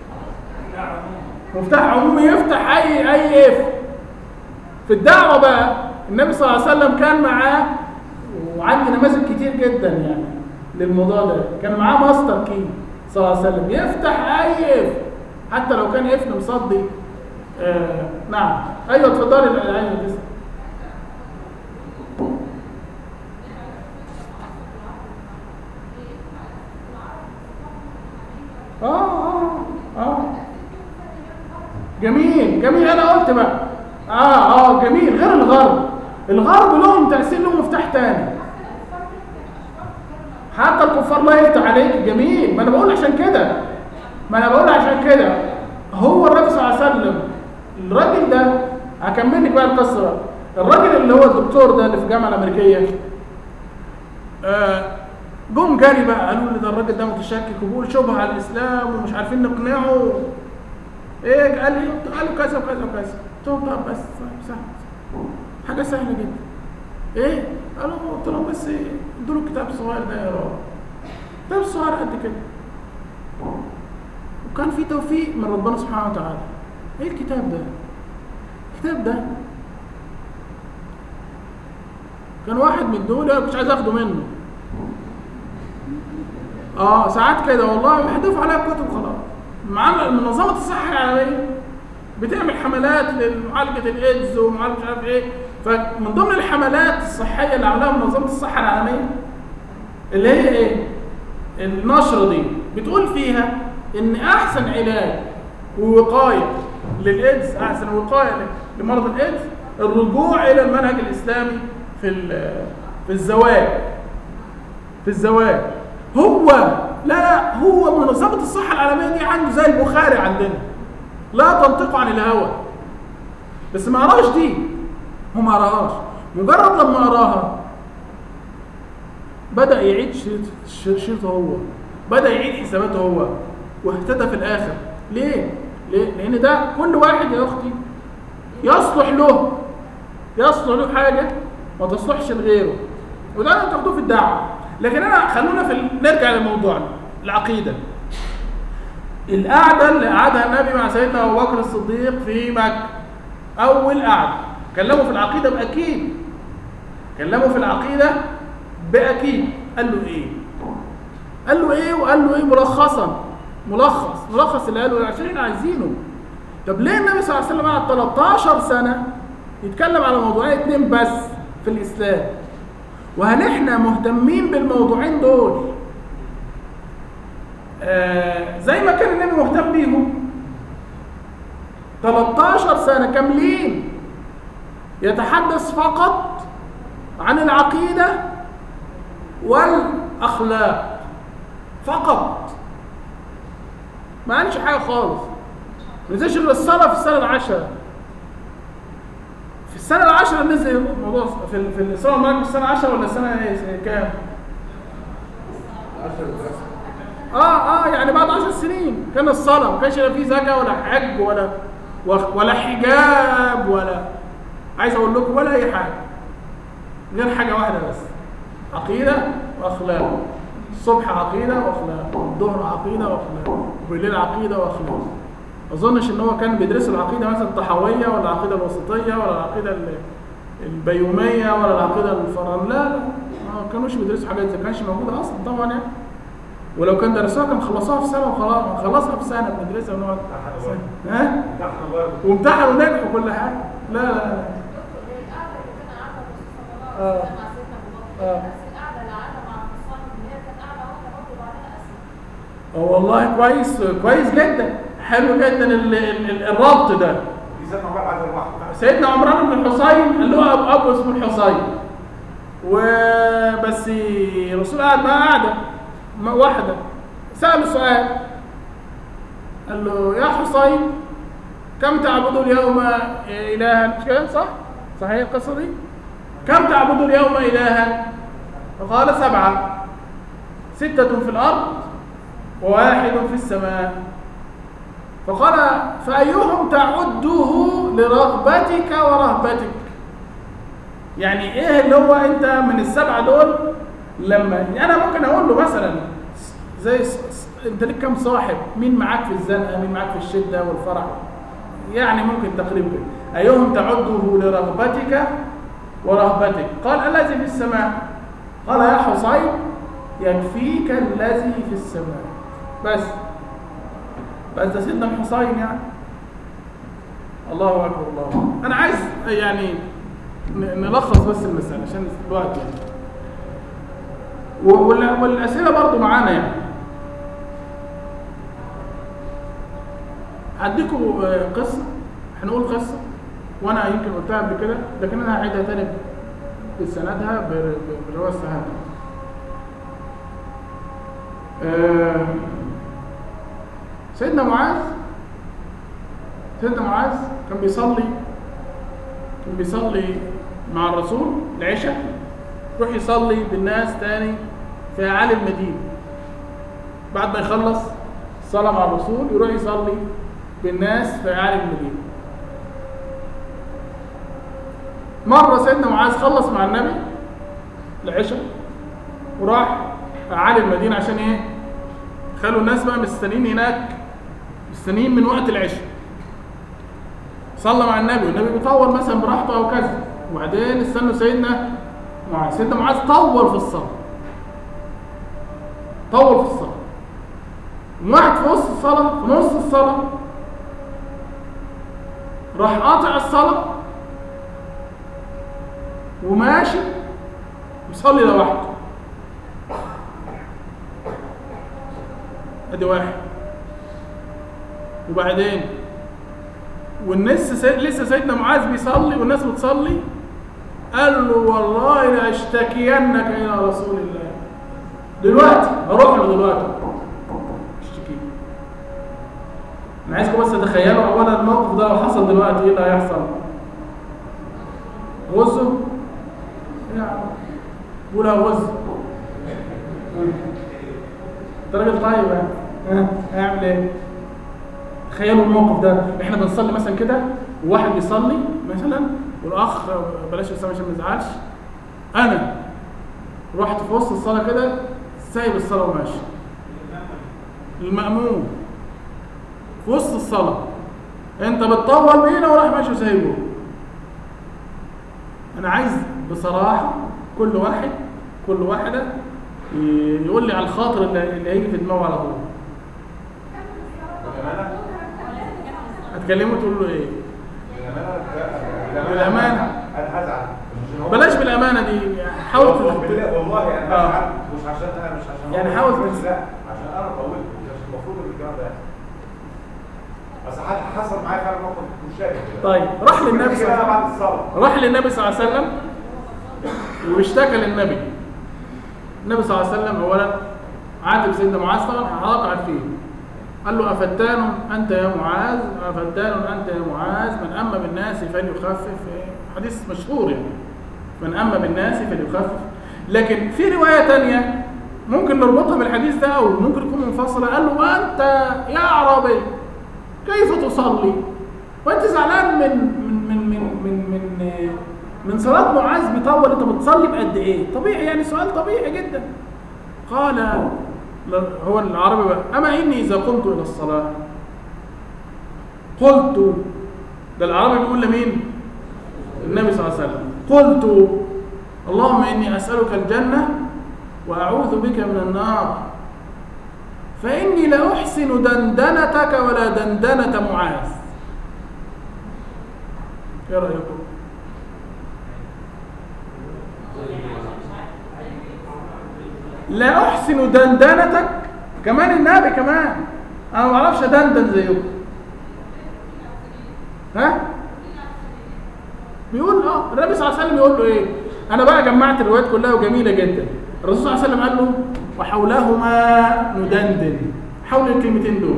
مفتاح عمومي يفتح اي اي اف في الدعوه بقى النبي صلى الله عليه وسلم كان معاه وعندي نماذج كتير جدا يعني للموضوع ده كان معاه ماستر كي صلى الله عليه وسلم يفتح اي اف حتى لو كان قفل مصدي آه نعم ايوه اتفضلي ايوه تسلم اه اه اه جميل جميل انا قلت بقى اه اه جميل غير الغرب الغرب لهم تأثير لهم مفتاح تاني حتى الكفار لا يفتح عليك جميل ما انا بقول عشان كده ما انا بقول عشان كده هو النبي صلى الله عليه وسلم الراجل ده هكمل لك بقى القصه بقى الراجل اللي هو الدكتور ده اللي في الجامعه الامريكيه آه، جم جري بقى قالوا لي ده الراجل ده متشكك وبيقول شبهه على الاسلام ومش عارفين نقنعه ايه قال لي قالوا كذا وكذا وكذا قلت لهم طب بس سهل حاجه سهله جدا ايه قالوا قلت لهم بس إيه؟ ادوا له الكتاب الصغير ده يا رب كتاب صغير قد كده وكان في توفيق من ربنا سبحانه وتعالى ايه الكتاب ده الكتاب ده كان واحد من دول انا مش عايز اخده منه اه ساعات كده والله بيحدفوا عليها كتب خلاص مع منظمه الصحه العالميه بتعمل حملات لمعالجه الايدز ومعالجه مش عارف ايه فمن ضمن الحملات الصحيه اللي عملها منظمه الصحه العالميه اللي هي ايه النشره دي بتقول فيها ان احسن علاج ووقايه للايدز احسن وقايه لمرض الايدز الرجوع الى المنهج الاسلامي في ال- في الزواج في الزواج هو لا هو منظمه الصحه العالميه دي عنده زي البخاري عندنا لا تنطق عن الهوى بس ما قراش دي هو ما قراهاش مجرد لما قراها بدأ يعيد شريط- ش- شريطه هو بدأ يعيد حساباته هو واهتدى في الآخر ليه؟ ليه؟ لأن ده كل واحد يا أختي يصلح له يصلح له حاجة ما تصلحش لغيره وده اللي تاخدوه في الدعوة لكن أنا خلونا في ال- نرجع لموضوعنا العقيدة القعدة اللي قعدها النبي مع سيدنا أبو بكر الصديق في مكة أول قعدة كلموا في العقيدة بأكيد كلموا في العقيدة بأكيد قال له إيه؟ قال له إيه وقال له إيه ملخصا ملخص ملخص اللي قاله عشان إحنا عايزينه طب ليه النبي صلى الله عليه وسلم قعد 13 سنة يتكلم على موضوعين اتنين بس في الإسلام وهل إحنا مهتمين بالموضوعين دول آه زي ما كان النبي مهتم بيهم 13 سنة كاملين يتحدث فقط عن العقيدة والأخلاق فقط ما قالش حاجة خالص ما نزلش غير الصلاة في السنة العاشرة في السنة العاشرة نزل موضوع في ال- في الإسراء والمعراج في السنة العاشرة ولا السنة إيه كام؟ اه اه يعني بعد عشر سنين كان الصلاة ما كانش لا في زكاة ولا حج ولا ولا حجاب ولا عايز اقول لكم ولا اي حاجة غير حاجة واحدة بس عقيدة واخلاق الصبح عقيدة واخلاق الظهر عقيدة واخلاق وبالليل عقيدة واخلاق ما اظنش ان هو كان بيدرسوا العقيدة مثلا الطحاوية ولا العقيدة الوسطية ولا العقيدة ال- البيومية ولا العقيدة الفرن لا لا ما كانوش بيدرسوا حاجات زي ما كانش موجودة اصلا طبعا يعني ولو كان درسوها كان خلصوها في سنه وخلاص خلصها في سنه بندرسها ونقعد سنة. ها دخل برضه وامتحنوا ونجحوا كل حاجه لا لا لا دكتور القعده اللي كان قعدها الرسول صلى الله آه. عليه وسلم مع سيدنا ابو بكر آه. نفس القعده اللي قعدها مع الصحابه اللي هي كانت قاعده واحده برضه بعدها اسلم هو والله كويس كويس جدا حلو جدا ال- ال- ال- الربط ده في زمن بقى بعد الواحد سيدنا عمران بن الحصين قال له ابو ابو اسمه الحصين وبس الرسول قعد معاه قعده م- واحده ساله سؤال قال له يا حصين كم تعبد اليوم الها مش كده صح صحيح القصه دي كم تعبد اليوم الها فقال سبعه سته في الارض وواحد في السماء فقال فأيهم تعده لرغبتك ورهبتك يعني ايه اللي هو انت من السبعة دول لما يعني انا ممكن اقول له مثلا زي س- س- انت ليك كام صاحب مين معاك في الزنقة مين معاك في الشدة والفرح يعني ممكن تقريبا كده. ايهم تعده لرغبتك ورهبتك قال الذي في السماء قال يا حصين يكفيك الذي في السماء بس بس ده سيدنا الحصين يعني الله اكبر الله أكبر. انا عايز يعني ن- نلخص بس المسألة عشان الوقت يعني و- وال- والأسئلة برضو معانا يعني هديكم آه، قصة هنقول قصة وأنا يمكن قلتها قبل كده لكن أنا هعيدها تاني بسندها ب- ب- بالرواية السهلة آه، سيدنا معاذ سيدنا معاذ كان بيصلي كان بيصلي مع الرسول العشاء يروح يصلي بالناس تاني في أعالي المدينة بعد ما يخلص الصلاة مع الرسول يروح يصلي بالناس في أعالي المدينة مرة سيدنا معاذ خلص مع النبي العشاء وراح أعالي المدينة عشان إيه؟ خلوا الناس بقى مستنيين هناك مستنيين من وقت العشاء صلى مع النبي والنبي بيطول مثلا براحته او كذا وبعدين استنوا سيدنا معاذ سيدنا معاذ طول في الصلاه طول في الصلاه واحد في وسط الصلاه في نص الصلاه راح قاطع الصلاه وماشي يصلي لوحده ادي واحد وبعدين والناس سي... لسه سيدنا معاذ بيصلي والناس بتصلي قال له والله لاشتكينك الى رسول الله دلوقتي هروح له دلوقتي اشتكي انا عايزكم بس تتخيلوا اولا الموقف ده لو حصل دلوقتي ايه اللي هيحصل غزه يعني قولها غز انت راجل طيب يعني ها هيعمل ايه تخيلوا الموقف ده احنا بنصلي مثلا كده وواحد بيصلي مثلا والاخ بلاش اسامه عشان ما يزعلش انا رحت في وسط الصلاه كده سايب الصلاه وماشي المأموم في وسط الصلاه انت بتطول بينا وراح ماشي وسايبه انا عايز بصراحه كل واحد كل واحده ي- يقول لي على الخاطر اللي اللي هيجي في دماغه على طول بالأمانة هتكلمه تقول له ايه بالأمانة بالأمانة. أنا هزعل مش إن هو- بلاش بالامانه دي حاول والله تت- بالله والله أنا آه. هزعل مش عشان أنا مش عشان هو يعني حاول مش تت- لا عشان أنا طولت مش المفروض إن الكلام ده يحصل بس حد حصل معايا فعلا موقف مشابه كده طيب راح للنبي صلى كده الله أنا عليه بعد الصلاة وسلم راح للنبي صلى الله عليه وسلم واشتكى للنبي النبي صلى الله عليه وسلم اولا عاتب سيدنا معاذ طبعا حضرتك عارفين قال له أفتان أنت يا معاذ أفتان أنت يا معاذ من أما بالناس فليخفف حديث مشهور يعني من أما بالناس فليخفف لكن في رواية تانية ممكن نربطها بالحديث ده أو ممكن تكون منفصلة قال له وأنت يا عربي كيف تصلي وأنت زعلان من من من من من من, من صلاة معاذ بيطول أنت بتصلي بقد إيه طبيعي يعني سؤال طبيعي جدا قال لا- هو العربي بقى أما إني إذا قمت إلى الصلاة قلت ده العربي بيقول لمين النبي صلى الله عليه وسلم قلت اللهم إني أسألك الجنة وأعوذ بك من النار فإني لا أحسن دندنتك ولا دندنة معاذ إيه رأيكم؟ لا أحسن دندنتك كمان النبي كمان أنا ما أعرفش أدندن زيكم ها؟ بيقول اه النبي صلى الله عليه وسلم يقول له ايه انا بقى جمعت الروايات كلها وجميله جدا الرسول صلى الله عليه وسلم قال له وحولهما ندندن حول الكلمتين دول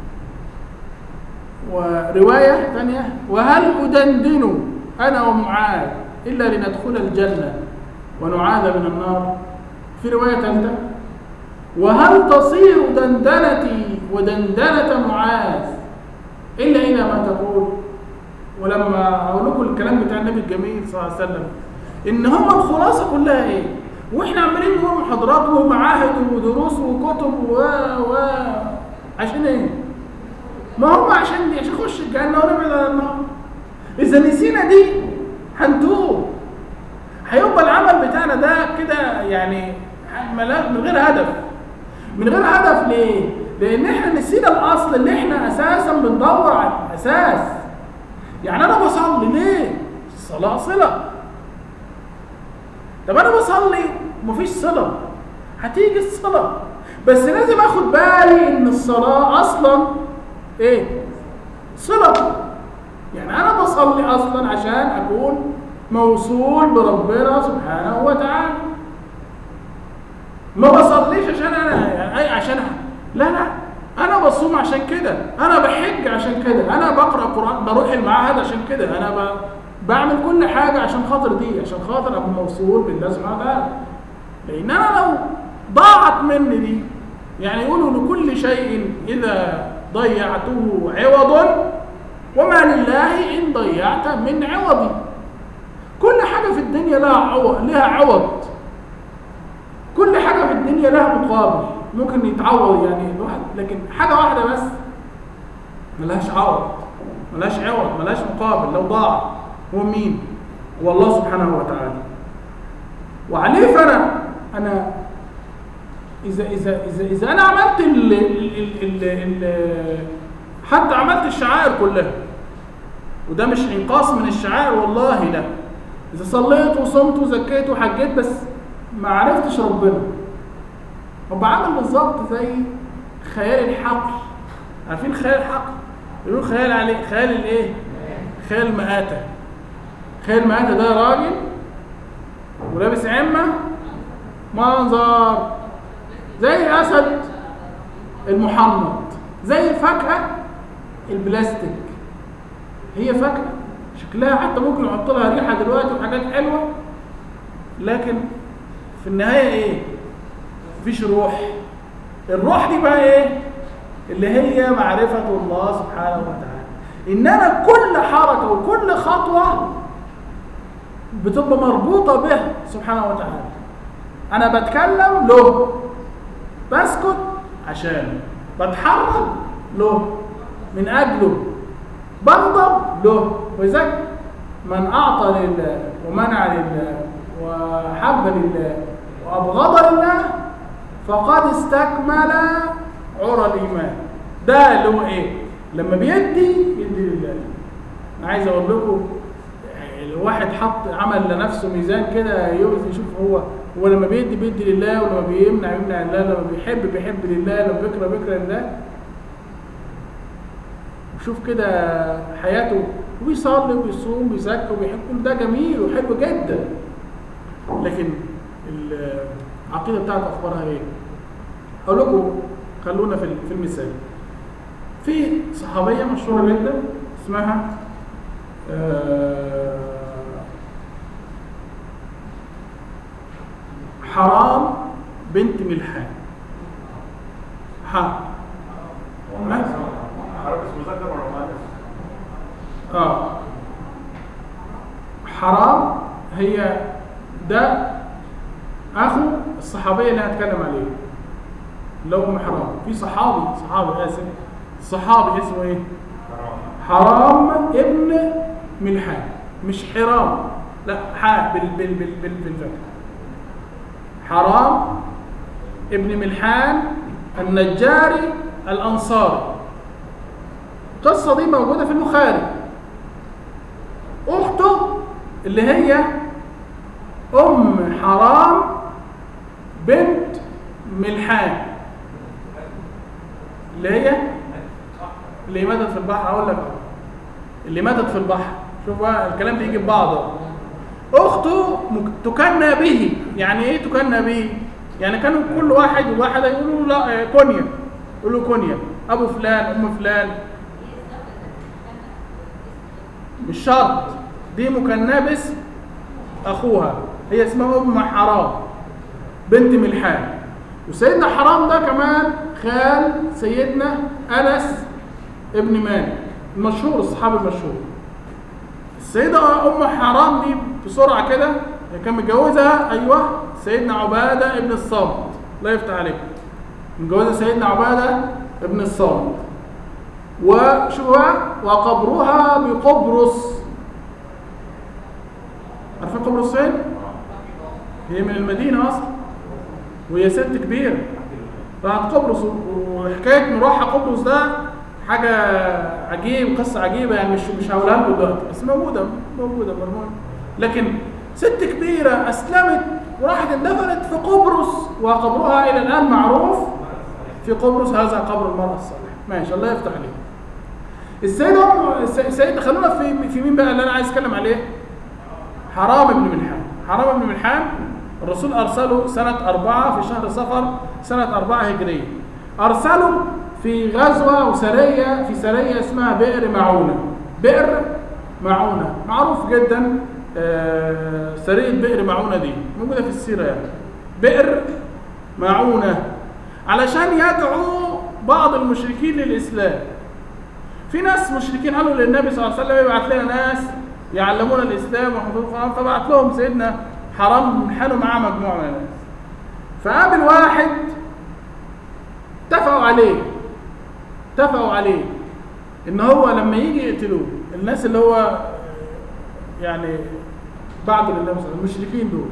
وروايه ثانيه وهل ادندن انا ومعاذ الا لندخل الجنه ونعاذ من النار في روايه ثالثه وهل تصير دندنتي ودندنه معاذ الا الى ما تقول ولما اقول لكم الكلام بتاع النبي الجميل صلى الله عليه وسلم ان هم الخلاصه كلها ايه واحنا عمالين نقول محاضرات ومعاهد ودروس وكتب و و عشان ايه ما هم عشان دي عشان نخش الجنه ونبعد عن النار اذا نسينا دي هنتوه هيبقى العمل بتاعنا ده كده يعني ملا- من غير هدف من غير هدف ليه لان احنا نسينا الاصل اللي احنا اساسا بندور على الاساس يعني انا بصلي ليه الصلاه صله طب انا بصلي ومفيش صله هتيجي الصلاه بس لازم اخد بالي ان الصلاه اصلا ايه صله يعني انا بصلي اصلا عشان اكون موصول بربنا سبحانه وتعالى ما بصليش عشان انا يعني أي عشان لا لا انا بصوم عشان كده انا بحج عشان كده انا بقرا قران بروح المعهد عشان كده انا ب... بعمل كل حاجه عشان خاطر دي عشان خاطر ابقى موصول بالله سبحانه وتعالى لان انا لو ضاعت مني دي يعني يقولوا لكل شيء اذا ضيعته عوض وما لله ان ضيعت من عوضي كل حاجه في الدنيا لها عوض لها عوض كل حاجة في الدنيا لها مقابل ممكن يتعوض يعني الواحد لكن حاجة واحدة بس ملهاش عوض ملهاش عوض ملهاش مقابل لو ضاع هو مين؟ هو الله سبحانه وتعالى وعليه فأنا أنا إذا إذا إذا إذا أنا عملت ال ال ال ال ال حتى عملت الشعائر كلها وده مش إنقاص من الشعائر والله لا إذا صليت وصمت وزكيت وحجيت بس ما عرفتش ربنا هو عامل بالظبط زي خيال الحقل عارفين خيال الحقل يقولوا خيال عليه خيال الايه خيال مآتة خيال مآتة ده راجل ولابس عمة منظر زي أسد المحنط زي فاكهة البلاستيك هي فاكهة شكلها حتى ممكن يحط لها ريحه دلوقتي وحاجات حلوه لكن في النهايه ايه مفيش روح الروح دي بقى ايه اللي هي معرفه الله سبحانه وتعالى ان انا كل حركه وكل خطوه بتبقى مربوطه به سبحانه وتعالى انا بتكلم له بسكت عشان بتحرك له من اجله بغضب له وذلك من اعطى لله ومنع لله وحب لله وابغض لله فقد استكمل عرى الايمان ده اللي هو ايه لما بيدي يدي لله انا عايز اقول لكم الواحد حط عمل لنفسه ميزان كده يوزن يشوف هو هو لما بيدي بيدي لله ولما بيمنع يمنع لله لما بيحب بيحب لله لما بيكره بيكره لله وشوف كده حياته وبيصلي وبيصوم وبيزكي وبيحب كل ده جميل وحلو جدا لكن العقيده بتاعته اخبارها ايه؟ اقول لكم خلونا في في المثال في صحابيه مشهوره جدا اسمها آه، حرام بنت ملحان ها حرام اسمه مذكر ولا مؤنث؟ اه حرام هي ده اخو الصحابيه اللي هتكلم عليه اللي هو ام حرام في صحابي صحابي اسف صحابي اسمه ايه حرام ابن ملحان مش حرام لا حاء بال بال بال بال بالفتح حرام ابن ملحان النجاري الانصاري القصه دي موجوده في البخاري اخته اللي هي ام حرام بنت ملحان اللي هي اللي ماتت في البحر اقول لك أهو. اللي ماتت في البحر شوف بقى الكلام بيجي ببعضه اخته مك- تكنى به يعني ايه تكنى به يعني كانوا كل واحد وواحده يقولوا لا آه، كونيا يقولوا كونيا ابو فلان ام فلان مش شرط دي مكناه باسم اخوها هي اسمها ام حرام بنت ملحان وسيدنا حرام ده كمان خال سيدنا انس ابن مالك المشهور الصحابي المشهور السيدة أم حرام دي بسرعة كده هي كان متجوزها أيوه سيدنا عبادة ابن الصامت الله يفتح عليك متجوزة سيدنا عبادة ابن الصامت وشو بقى؟ وقبرها بقبرص عارفين قبرص فين؟ هي من المدينة أصلا وهي ست كبيرة راحت قبرص وحكاية مروحها قبرص ده حاجة عجيب قصة عجيبة يعني مش مش هقولها لكم دلوقتي بس موجودة موجودة مرمونة لكن ست كبيرة أسلمت وراحت اندفنت في قبرص وقبرها إلى الآن معروف في قبرص هذا قبر المرأة الصالحة ماشي الله يفتح عليك السيدة أم الس- السيدة خلونا في في مين بقى اللي أنا عايز أتكلم عليه حرام بن ملحان حرام بن ملحان الرسول أرسله سنة أربعة في شهر صفر سنة أربعة هجرية أرسله في غزوة وسرية في سرية اسمها بئر معونة بئر معونة معروف جدا آه، سرية بئر معونة دي موجودة في السيرة يعني بئر معونة علشان يدعو بعض المشركين للإسلام في ناس مشركين قالوا للنبي صلى الله عليه وسلم يبعث لنا ناس يعلمون الاسلام ويحفظون القران فبعت لهم سيدنا حرام منحنوا معاه مجموعه من الناس فقابل واحد اتفقوا عليه اتفقوا عليه ان هو لما يجي يقتلوه الناس اللي هو يعني بعد النبي صلى الله عليه وسلم المشركين دول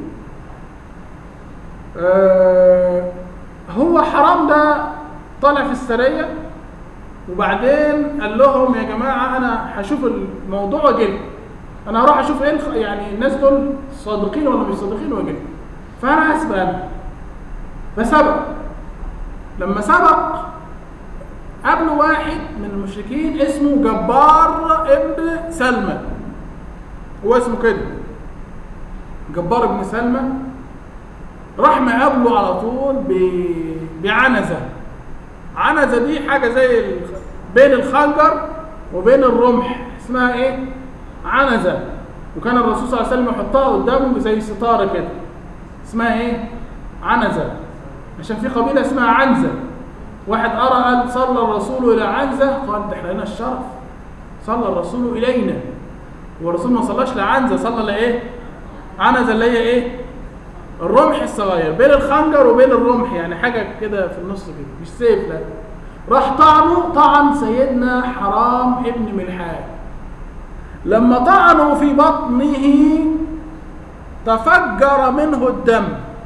آه، هو حرام ده طالع في السريه وبعدين قال لهم يا جماعه انا هشوف الموضوع واجي لكم. انا هروح اشوف ايه الخ- يعني الناس دول صادقين ولا مش صادقين واجي لكم. فانا هسبق انا فسبق لما سبق قابله واحد من المشركين اسمه جبار ابن سلمى هو اسمه كده جبار ابن سلمى راح مقابله على طول ب- بعنزه عنزه دي حاجه زي ال- بين الخنجر وبين الرمح اسمها ايه عنزه وكان الرسول صلى الله عليه وسلم يحطها قدامه زي ستاره كده اسمها ايه عنزه عشان في قبيله اسمها عنزه واحد ارى قال صلى الرسول الى عنزه قال ده احنا لنا الشرف صلى الرسول الينا والرسول ما صلاش لعنزه صلى لايه عنزه اللي هي ايه الرمح الصغير بين الخنجر وبين الرمح يعني حاجه كده في النص كده مش سيف لا راح طعنه طعن سيدنا حرام ابن ملحان لما طعنوا في بطنه تفجر منه الدم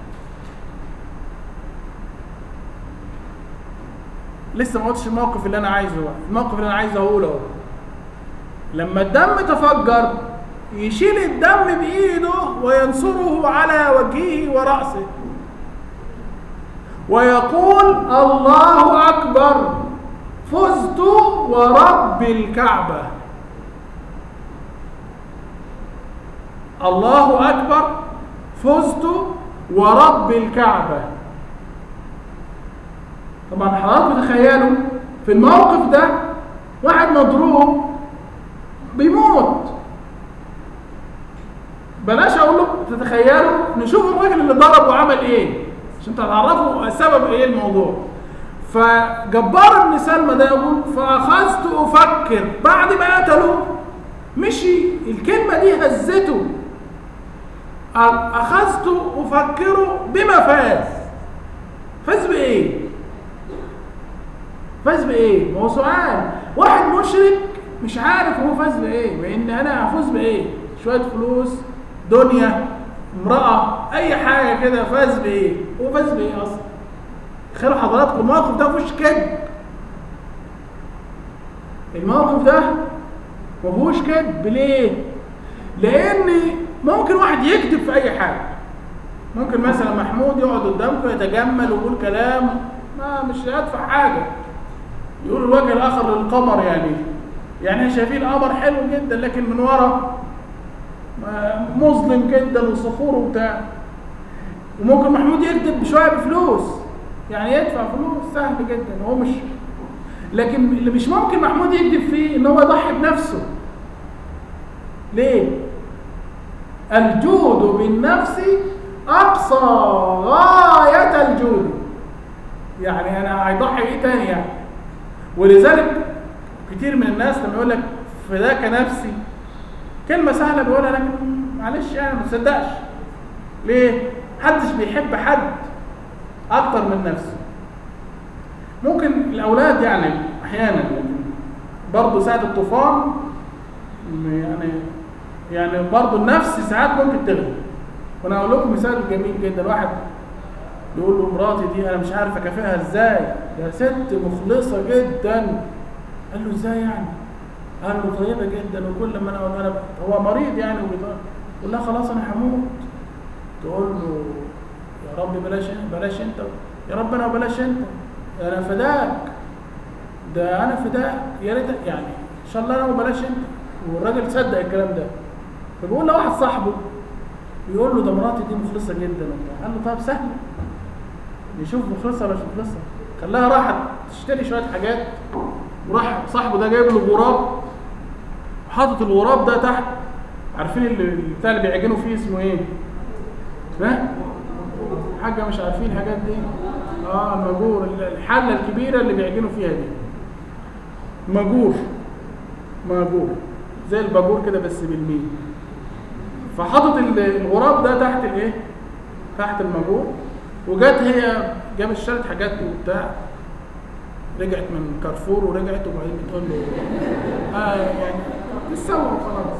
لسه ما قلتش الموقف اللي انا عايزه بقى. الموقف اللي انا عايز اقوله اهو لما الدم تفجر يشيل الدم بايده وينصره على وجهه وراسه ويقول الله اكبر فزت ورب الكعبه الله اكبر فزت ورب الكعبه طبعا حضراتكم تخيلوا في الموقف ده واحد مضروب بيموت بلاش اقول له تتخيلوا نشوف الراجل اللي ضرب وعمل ايه عشان تعرفوا سبب ايه الموضوع فجبار بن سلمى ده يقول فاخذت افكر بعد ما قتلوه مشي الكلمه دي هزته قال اخذت افكر بما فاز فاز بايه فاز بايه ما هو سؤال واحد مشرك مش عارف هو فاز بايه بان انا هفوز بايه شويه فلوس دنيا امراه اي حاجه كده فاز بايه هو فاز بايه اصلا تخيلوا حضراتكم الموقف ده مفيهوش كذب الموقف ده مفيهوش كذب ليه لان ممكن واحد يكذب في اي حاجه ممكن مثلا محمود يقعد قدامكم يتجمل ويقول كلام ما مش هيدفع حاجه يقول الوجه الاخر للقمر يعني يعني شايفين القمر حلو جدا لكن من ورا مظلم جدا وصخور وبتاع وممكن محمود يكتب شويه بفلوس يعني يدفع فلوس سهل جدا هو مش لكن اللي مش ممكن محمود يكذب فيه ان هو يضحي بنفسه ليه الجود بالنفس اقصى غايه الجود يعني انا هيضحي ايه تاني يعني ولذلك كتير من الناس لما يقول لك فداك نفسي كلمه سهله بيقولها لكن معلش يعني ما تصدقش ليه محدش بيحب حد اكتر من نفسه ممكن الاولاد يعني احيانا برضه ساعه الطوفان يعني يعني برضه النفس ساعات ممكن تغلب وانا اقول لكم مثال جميل جدا واحد يقول له مراتي دي انا مش عارف اكافئها ازاي يا ست مخلصه جدا قال له ازاي يعني قال له طيبه جدا وكل ما انا اقول انا هو مريض يعني وبيطلع يقول لها خلاص انا هموت تقول له يا رب بلاش بلاش انت يا رب انا بلاش انت انا فداك ده انا فداك يا ريت يعني ان شاء الله انا وبلاش انت والراجل صدق الكلام ده فبيقول لواحد صاحبه بيقول له ده مراتي دي مخلصه جدا وبتاع قال له طب سهل نشوف مخلصه ولا مش مخلصه خلاها راحت تشتري شويه حاجات وراح صاحبه ده جايب له غراب وحاطط الغراب ده تحت عارفين اللي بتاع اللي بيعجنوا فيه اسمه ايه؟ ها؟ حاجه مش عارفين الحاجات دي اه المجور الحله الكبيره اللي بيعجنوا فيها دي مجور مجور زي الباجور كده بس بالميم فحطت الغراب ده تحت الايه تحت المجور وجت هي جابت اشترت حاجات وبتاع رجعت من كارفور ورجعت وبعدين بتقول له اه يعني تسوى خلاص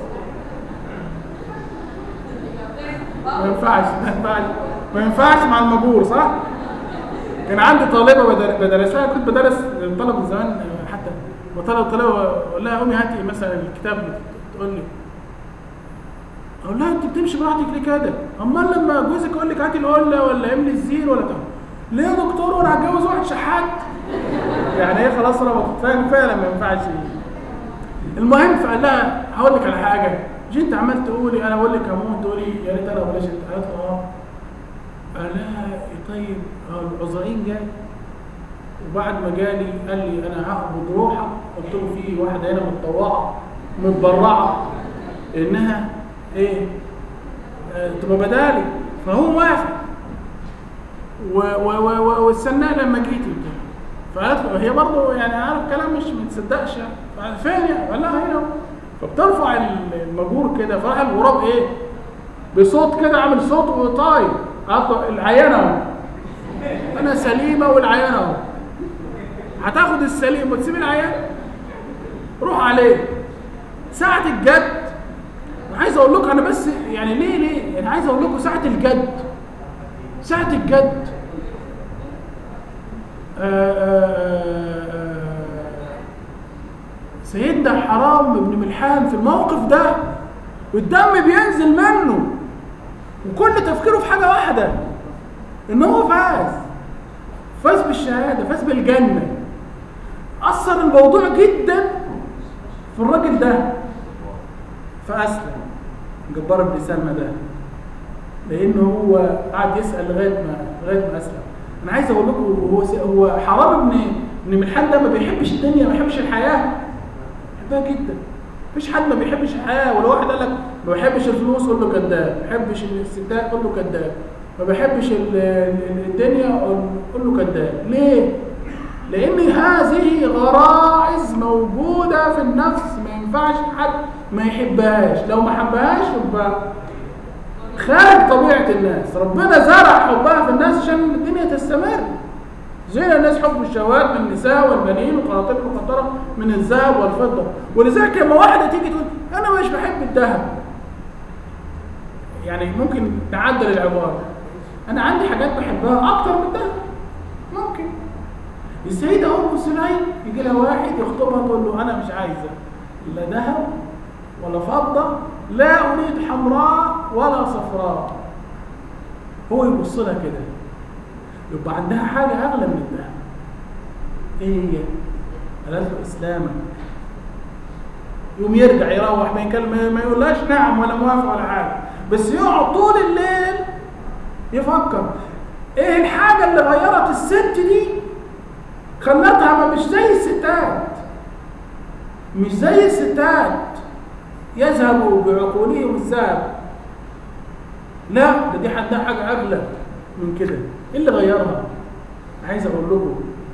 ما ينفعش ما ينفعش ما ينفعش مع المجور صح؟ كان عندي طالبه بدرسها كنت بدرس طلب من زمان حتى وطلب طالبه اقول لها قومي هاتي مثلا الكتاب تقول لي اقول لها انت بتمشي براحتك ليه كده؟ امال لما جوزك يقول لك هاتي القله ولا املي الزير ولا كده ليه يا دكتور وانا هتجوز واحد شحات؟ يعني هي خلاص ربطت فاهم فعلا ما ينفعش المهم فقال لها هقول لك على حاجه مش انت عمال تقولي انا اقول لك هموت تقولي يا ريت انا بلاش انت قالت اه قال لها طيب اه العذرين جاي وبعد ما جالي قال لي انا هقبض روحك قلت له في واحده هنا متطوعه متبرعه انها ايه آه، تبقى بدالي فهو موافق و- و- و- و- واستناه لما جيت وبتاع. فقالت له هي برضه يعني عارف كلام مش متصدقش يعني فقال فين يعني؟ قال لها هنا فبترفع المجور كده فراح الغراب ايه بصوت كده عامل صوت وطاير قالت له العيان اهو انا سليمه والعيان اهو هتاخد السليم وتسيب العيان روح عليه ساعة الجد أنا عايز اقول لكم انا بس يعني ليه ليه انا عايز اقول لكم ساعة الجد ساعة الجد آه، آه، آه، سيدنا حرام بن ملحان في الموقف ده والدم بينزل منه وكل تفكيره في حاجة واحدة ان هو فاز فاز بالشهادة فاز بالجنة أثر الموضوع جدا في الراجل ده فأسلم جبار بن سلمى ده لأنه هو قعد يسأل لغاية ما لغاية ما أسلم أنا عايز أقول لكم هو س- هو حرام بن بن ملحان ده ما بيحبش الدنيا ما بيحبش الحياة بيحبها جدا مفيش حد ما بيحبش الحياة ولو واحد قال لك ما بيحبش الفلوس قول له كذاب ما بيحبش الستات قول له كذاب ما بيحبش ال- ال- الدنيا قول- قول له كذاب ليه؟ لأن هذه غرائز موجودة في النفس ما ينفعش حد ما يحبهاش لو ما حبهاش يبقى خارج طبيعة الناس ربنا زرع حبها في الناس عشان الدنيا تستمر زين الناس حب الشهوات من النساء والبنين وقناطير المقنطرة من الذهب والفضة ولذلك لما واحدة تيجي تقول أنا مش بحب الذهب يعني ممكن نعدل العبارة أنا عندي حاجات بحبها أكتر من الذهب ممكن السيدة أم سليم يجي لها واحد يخطبها تقول له أنا مش عايزة لا ذهب ولا فضة لا أريد حمراء ولا صفراء هو يبص لها كده يبقى عندها حاجة أغلى من الذهب إيه هي؟ قالت له إسلامك يوم يرجع يروح ما يكلم ما يقولهاش نعم ولا موافق ولا حاجة بس يقعد طول الليل يفكر ايه الحاجة اللي غيرت الست دي خلتها ما مش زي الستات مش زي الستات يذهبوا بعقولهم الذهب لا ده دي عندها حاجة أغلى من كده ايه اللي غيرها عايز اقول لكم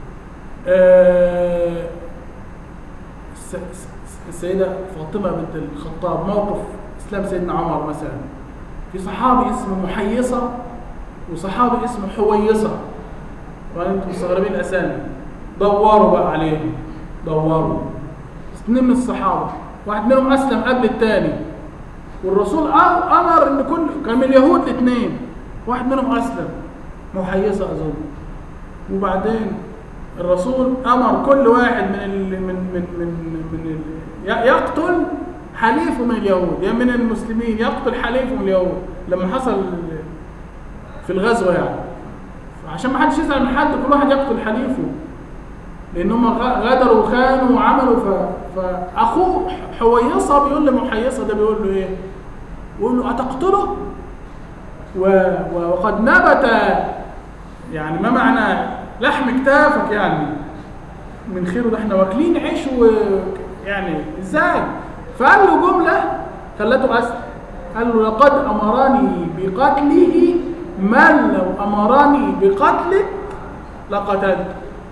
آه الس- الس- السيدة فاطمة بنت الخطاب موقف إسلام سيدنا عمر مثلا في صحابي اسمه محيصة وصحابي اسمه حويصة وانتم مستغربين الأسامي دوروا بقى عليهم دوروا اثنين من الصحابة واحد منهم أسلم قبل الثاني والرسول أ- أمر إن كل كان من اليهود الاثنين واحد منهم أسلم محيصة أظن وبعدين الرسول امر كل واحد من ال من من من من ال ي- يقتل حليفه من اليهود يعني من المسلمين يقتل حليفه من اليهود لما حصل في الغزوه يعني عشان ما حدش يزعل من حد كل واحد يقتل حليفه لان هم غ- غدروا وخانوا وعملوا ف... فاخوه حويصه بيقول لمحيصه ده بيقول له ايه؟ بيقول له اتقتله؟ و... و... وقد نبت يعني ما معنى لحم كتافك يعني من خيره ده احنا واكلين عيش و يعني ازاي فقال له جمله خلته اسال قال له لقد امرني بقتله من لو امرني بقتلك لقتلته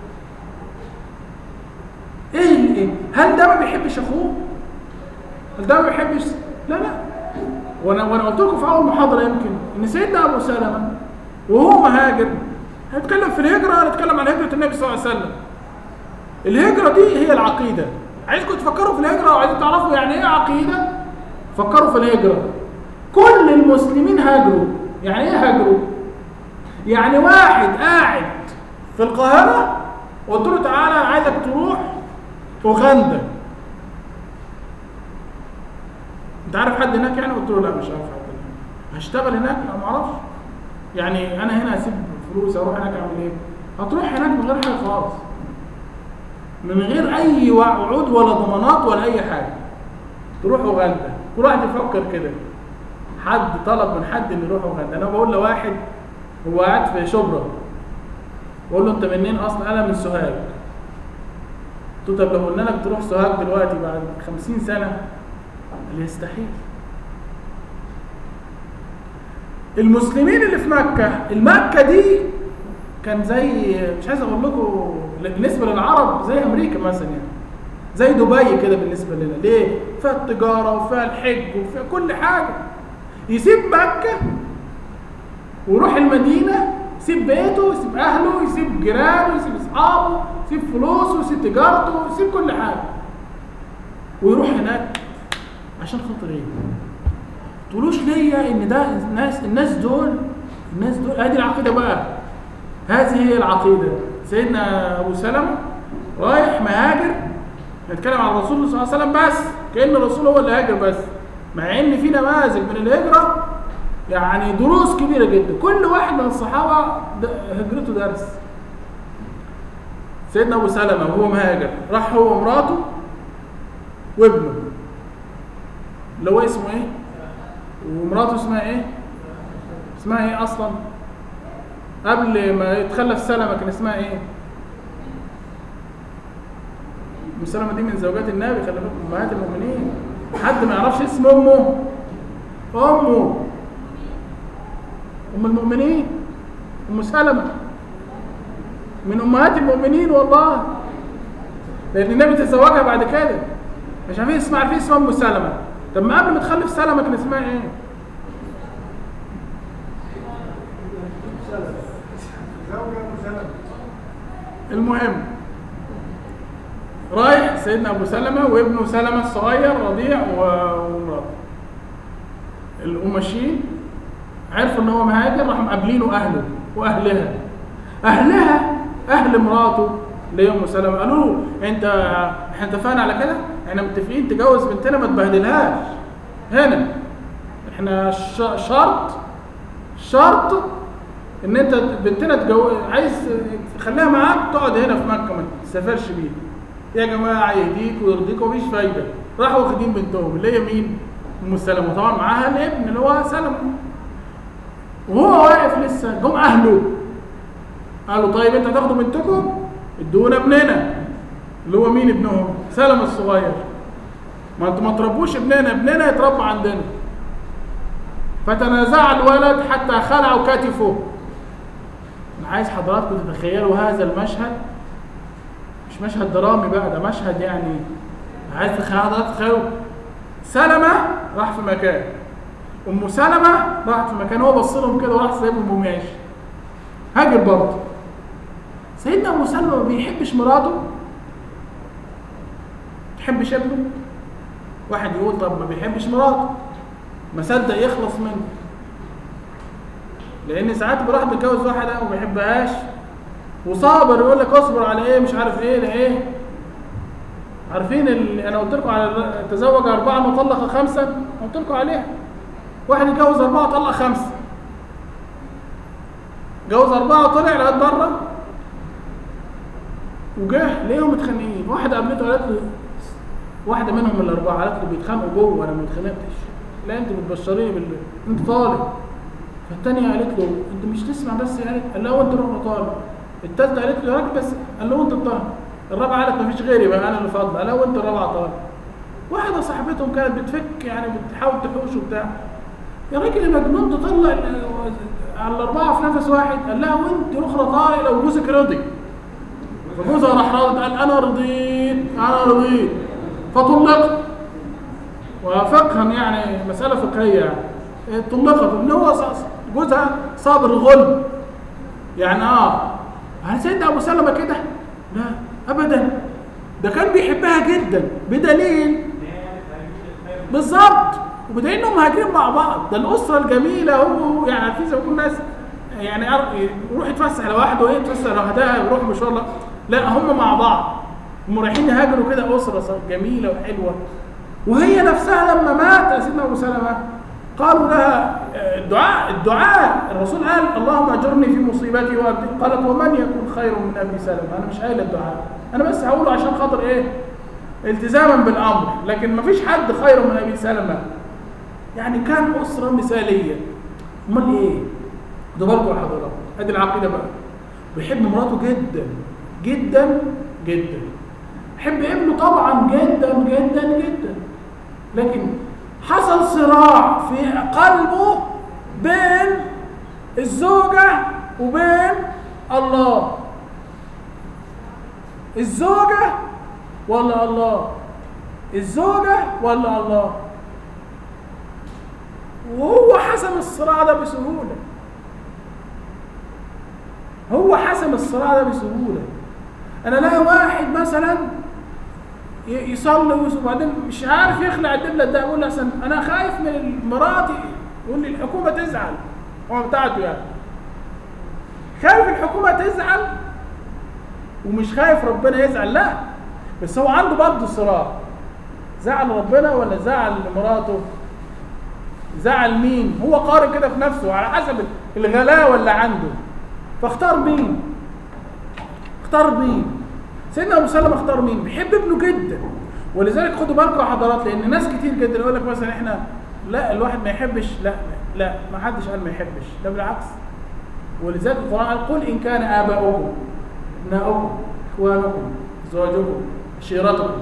ايه ال- ايه هل ده ما بيحبش اخوه هل ده ما بيحبش لا لا وانا وانا قلت لكم في اول محاضره يمكن ان سيدنا ابو سلمه وهو مهاجر هنتكلم في الهجره هنتكلم عن هجره النبي صلى الله عليه وسلم الهجره دي هي العقيده عايزكم تفكروا في الهجره وعايزين تعرفوا يعني ايه عقيده فكروا في الهجره كل المسلمين هاجروا يعني ايه هاجروا يعني واحد قاعد في القاهره وقلت له تعالى انا عايزك تروح اوغندا انت عارف حد هناك يعني قلت له لا مش عارف حد هناك هشتغل هناك لا ما اعرفش يعني انا هنا اسيب فلوس اروح هناك اعمل ايه هتروح هناك من غير حاجه خالص من غير اي وعود ولا ضمانات ولا اي حاجه تروح اوغندا كل واحد يفكر كده حد طلب من حد انه يروح اوغندا انا بقول لواحد هو قاعد في شبرا بقول له انت منين اصلا انا من سوهاج قلت له طب لو قلنا لك تروح سوهاج دلوقتي بعد 50 سنه قال لي يستحيل المسلمين اللي في مكة المكة دي كان زي مش عايز اقول لكم بالنسبة للعرب زي امريكا مثلا يعني زي دبي كده بالنسبة لنا ليه؟ فيها التجارة وفيها الحج وفيها كل حاجة يسيب مكة ويروح المدينة يسيب بيته يسيب أهله يسيب جيرانه يسيب أصحابه يسيب فلوسه يسيب تجارته يسيب كل حاجة ويروح هناك عشان خاطر ايه؟ تقولوش ليا ان ده الناس الناس دول الناس دول هذه العقيدة بقى هذه هي العقيدة سيدنا أبو سلمة رايح مهاجر نتكلم عن الرسول صلى الله عليه وسلم بس كأن الرسول هو اللي هاجر بس مع ان في نماذج من الهجرة يعني دروس كبيرة جدا كل واحد من الصحابة د- هجرته درس سيدنا أبو سلمة وهو مهاجر راح هو ومراته وابنه اللي هو اسمه ايه ومراته اسمها ايه اسمها ايه اصلا قبل ما يتخلف سلمة كان اسمها ايه ام سلمة دي من زوجات النبي خلي بالكم امهات المؤمنين حد ما يعرفش اسم امه امه ام المؤمنين ام سلمة من امهات المؤمنين والله لان النبي تزوجها بعد كده مش عارفين اسمها عارفين اسمها ام سلمة طب ما قبل ما تخلف سلمة كان اسمها ايه زوجة مسلمة المهم رايح سيدنا ابو سلمة وابنه سلمة الصغير رضيع و- ومراته القماشين عرفوا ان هو مهاجر راحوا مقابلينه اهله واهلها اهلها اهل مراته اللي هي ام سلمة قالوا له انت احنا اتفقنا على كده احنا متفقين تجوز بنتنا ما تبهدلهاش هنا احنا ش- شرط شرط ان انت بنتنا تجو... عايز تخليها معاك تقعد هنا في مكه ما تسافرش بيها يا جماعه يهديك ويرضيك ومفيش فايده راحوا واخدين بنتهم اللي هي مين؟ ام سلمه طبعا معاها الابن اللي هو سلمه وهو واقف لسه جم اهله قالوا طيب انت هتاخدوا بنتكم ادونا ابننا اللي هو مين ابنهم؟ سلمه الصغير ما انتوا ما تربوش ابننا ابننا يتربى عندنا فتنازع الولد حتى خلعوا كتفه انا عايز حضراتكم تتخيلوا هذا المشهد مش مشهد درامي بقى ده مشهد يعني عايز تخيل حضراتكم تتخيلوا سلمة راح في مكان ام سلمة راحت في مكان هو بص لهم كده وراح سايبهم وماشي هاجر برضه سيدنا ابو سلمة ما بيحبش مراته تحبش ابنه واحد يقول طب ما بيحبش مراته ما صدق يخلص منه لان ساعات بيروح بيتجوز واحده وما بيحبهاش وصابر يقول لك اصبر على ايه مش عارف ايه ده ايه عارفين اللي انا قلت لكم على ال- تزوج اربعه وطلق خمسه قلت لكم عليها واحد يتجوز اربعه طلق خمسه جوز اربعه وطلع لغايه بره وجه ليهم متخانقين واحده قابلته قالت له واحده منهم من الاربعه قالت له بيتخانقوا جوه انا ما اتخانقتش لا انت بتبشريني بال انت طالب فالتانية قالت له انت مش تسمع بس يا قالت قال له وانت روح طالب التالتة قالت له يا راجل بس قال له وانت الطالب الرابعة قالت مفيش غيري بقى انا اللي فاضل قال له وانت الرابعة طالب واحدة صاحبتهم كانت بتفك يعني بتحاول تحوش وبتاع يا راجل يا مجنون تطلع ال- على الأربعة في نفس واحد قال لها وانت أخرى طالق لو جوزك رضي فجوزها راح راضي قال أنا رضيت أنا رضيت فطلقت وفقها يعني مسألة فقهية يعني طلقت ان هو ص- جوزها صابر الغلب يعني اه هل سيدنا ابو سلمة كده؟ لا ابدا ده كان بيحبها جدا بدليل بالظبط وبدليل انهم مهاجرين مع بعض ده الاسره الجميله هو يعني عارفين زي ما يكون ناس يعني يعرف- يروح يتفسح لوحده وهي تتفسح لوحدها يروح مشوار لا لا هم مع بعض هم رايحين يهاجروا كده اسره ص- جميله وحلوه وهي نفسها لما مات سيدنا ابو سلمه قالوا لها آه، الدعاء الدعاء الرسول قال اللهم اجرني في مصيبتي وابدي قالت ومن يكون خير من ابي سلمه انا مش قايل الدعاء انا بس هقوله عشان خاطر ايه التزاما بالامر لكن مفيش حد خير من ابي سلمه يعني كان اسره مثاليه امال ايه ده بالكم يا حضرات ادي العقيده بقى بيحب مراته جدا جدا جدا بيحب ابنه طبعا جدا جدا جدا لكن حصل صراع في قلبه بين الزوجة وبين الله الزوجة ولا الله الزوجة ولا الله وهو حسم الصراع ده بسهولة هو حسم الصراع ده بسهولة أنا لاقي واحد مثلا ي- يصلي ويس- وبعدين مش عارف يخلع الدبلة ده يقول لحسن أنا خايف من مراتي يقول لي الحكومة تزعل هو بتاعته يعني خايف الحكومة تزعل ومش خايف ربنا يزعل لا بس هو عنده برضه صراع زعل ربنا ولا زعل مراته زعل مين هو قارن كده في نفسه على حسب الغلاوه اللي عنده فاختار مين اختار مين سيدنا ابو سلمة اختار مين بيحب ابنه جدا ولذلك خدوا بالكم يا حضرات لان ناس كتير جدا يقول لك مثلا احنا لا الواحد ما يحبش لا لا ما حدش قال ما يحبش ده بالعكس ولذلك القران قال قل ان كان اباؤكم ابناؤكم اخوانكم زوجكم عشيرتكم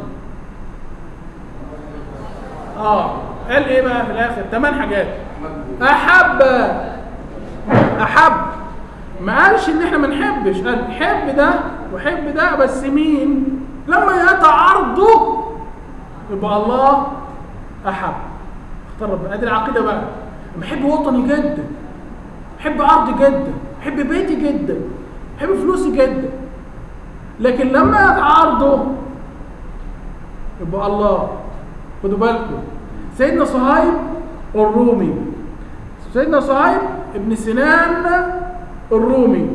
اه قال ايه بقى في الاخر ثمان حاجات احب احب ما قالش ان احنا ما نحبش قال حب ده وحب ده بس مين لما يتعارضوا يبقى الله احب اختار ربنا ادي العقيده بقى بحب وطني جدا بحب ارضي جدا بحب بيتي جدا بحب فلوسي جدا لكن لما يتعارضوا يبقى الله خدوا بالكم سيدنا صهيب الرومي سيدنا صهيب ابن سنان الرومي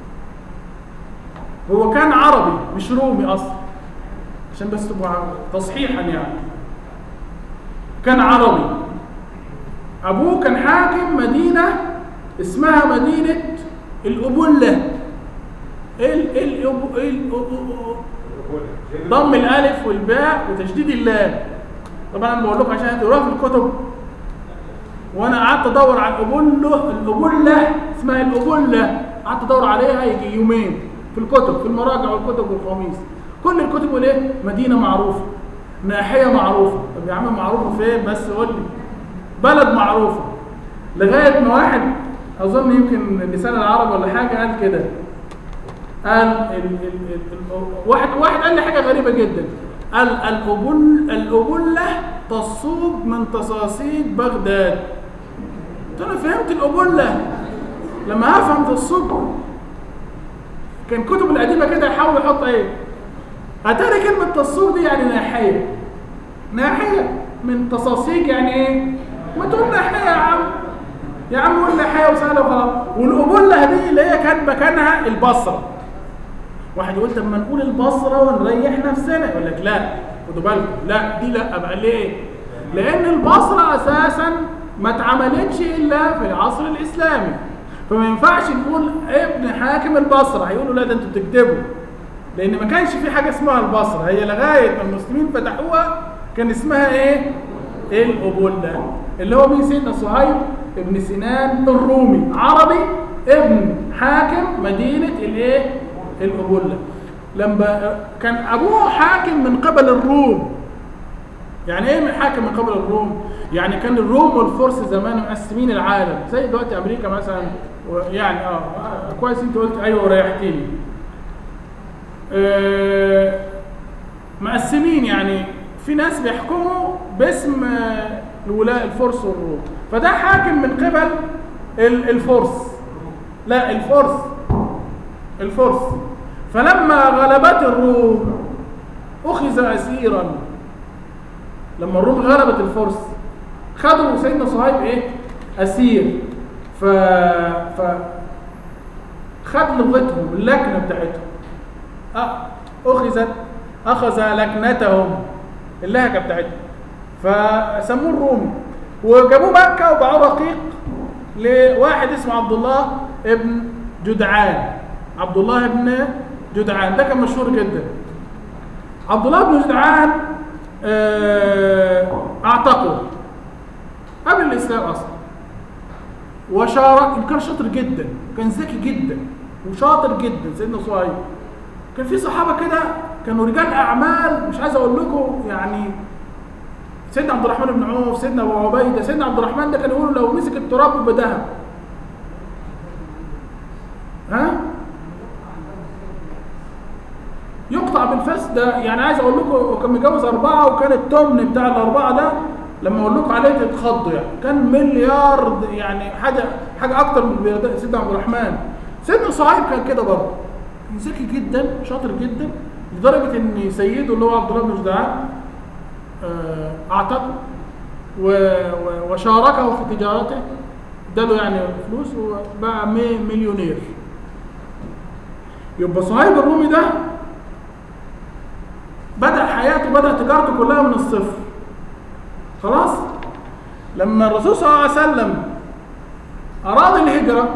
هو كان عربي مش رومي اصلا عشان بس تبقوا عارفين. تصحيحا يعني كان عربي ابوه كان حاكم مدينه اسمها مدينه الابله ال ال ال ضم الالف والباء وتشديد اللام طبعا انا بقول لكم عشان تقراها في الكتب وانا قعدت ادور على الابله الابله اسمها الابله قعدت ادور عليها يجي يومين في الكتب في المراجع والكتب والقواميس كل الكتب يقول ايه مدينه معروفه ناحيه معروفه طب يا عم معروفه فين بس قول لي بلد معروفه لغايه ما واحد اظن يمكن لسان العرب ولا حاجه قال كده قال ال ال ال ال واحد واحد قال لي حاجه غريبه جدا قال الأبل الأبلة تصوب من تصاصيد بغداد قلت له فهمت الأبلة لما هفهم تصوب كان كتب القديمة كده يحاول يحط ايه اتاري كلمة تصوب دي يعني ناحية ناحية من تصاصيج يعني ايه ما تقول ناحية يا عم يا عم قول ناحية وسهلة وخلاص والأبلة دي اللي هي كان مكانها البصرة واحد يقول طب ما نقول البصرة ونريح نفسنا يقول لك لا خدوا بالكم لا دي لا بقى ليه لان البصرة اساسا ما اتعملتش الا في العصر الاسلامي فما ينفعش نقول ابن حاكم البصرة هيقولوا لا ده انتوا بتكتبوا لان ما كانش في حاجة اسمها البصرة هي لغاية ما المسلمين فتحوها كان اسمها ايه الأبلة اللي هو مين سيدنا صهيب ابن سنان الرومي عربي ابن حاكم مدينة الايه الأبلة لما كان أبوه حاكم من قبل الروم يعني ايه من حاكم من قبل الروم يعني كان الروم والفرس زمان مقسمين العالم زي دلوقتي امريكا مثلا يعني اه كويس انت قلت ايوه وريحتني آه مقسمين يعني في ناس بيحكموا باسم آه، الولاء الفرس والروم فده حاكم من قبل ال- الفرس لا الفرس الفرس فلما غلبت الروم أخذ أسيرا لما الروم غلبت الفرس خدوا سيدنا صهيب ايه أسير ف... ف... خد لغتهم اللكنة بتاعتهم أ- أخذت أخذ لكنتهم اللهجة بتاعتهم فسموه الرومي وجابوه مكة وباعوه رقيق لواحد اسمه عبد الله ابن جدعان عبد الله ابن جدعان ده كان مشهور جدا عبد الله بن جدعان آه، اعتقل قبل الاسلام اصلا وشارك كان شاطر جدا كان ذكي جدا وشاطر جدا سيدنا صهيب كان في صحابه كده كانوا رجال اعمال مش عايز اقول لكم يعني سيدنا عبد الرحمن بن عوف سيدنا ابو عبيده سيدنا عبد الرحمن ده كان يقول لو مسك التراب يبقى ذهب ها يقطع بالفاس ده يعني عايز اقول لكم هو كان متجوز اربعه وكان التمن بتاع الاربعه ده لما اقول لكم عليه تتخضوا يعني كان مليار يعني حاجه حاجه اكتر من بلاد- سيدنا عبد الرحمن سيدنا صهيب كان كده برضه ذكي جدا شاطر جدا لدرجه ان سيده اللي هو عبد الله بن جدعان آه، اعتقه و- و- وشاركه في تجارته اداله يعني فلوس وبقى مي- مليونير يبقى صهيب الرومي ده بدأ حياته بدأ تجارته كلها من الصفر خلاص لما الرسول صلى الله عليه وسلم أراد الهجرة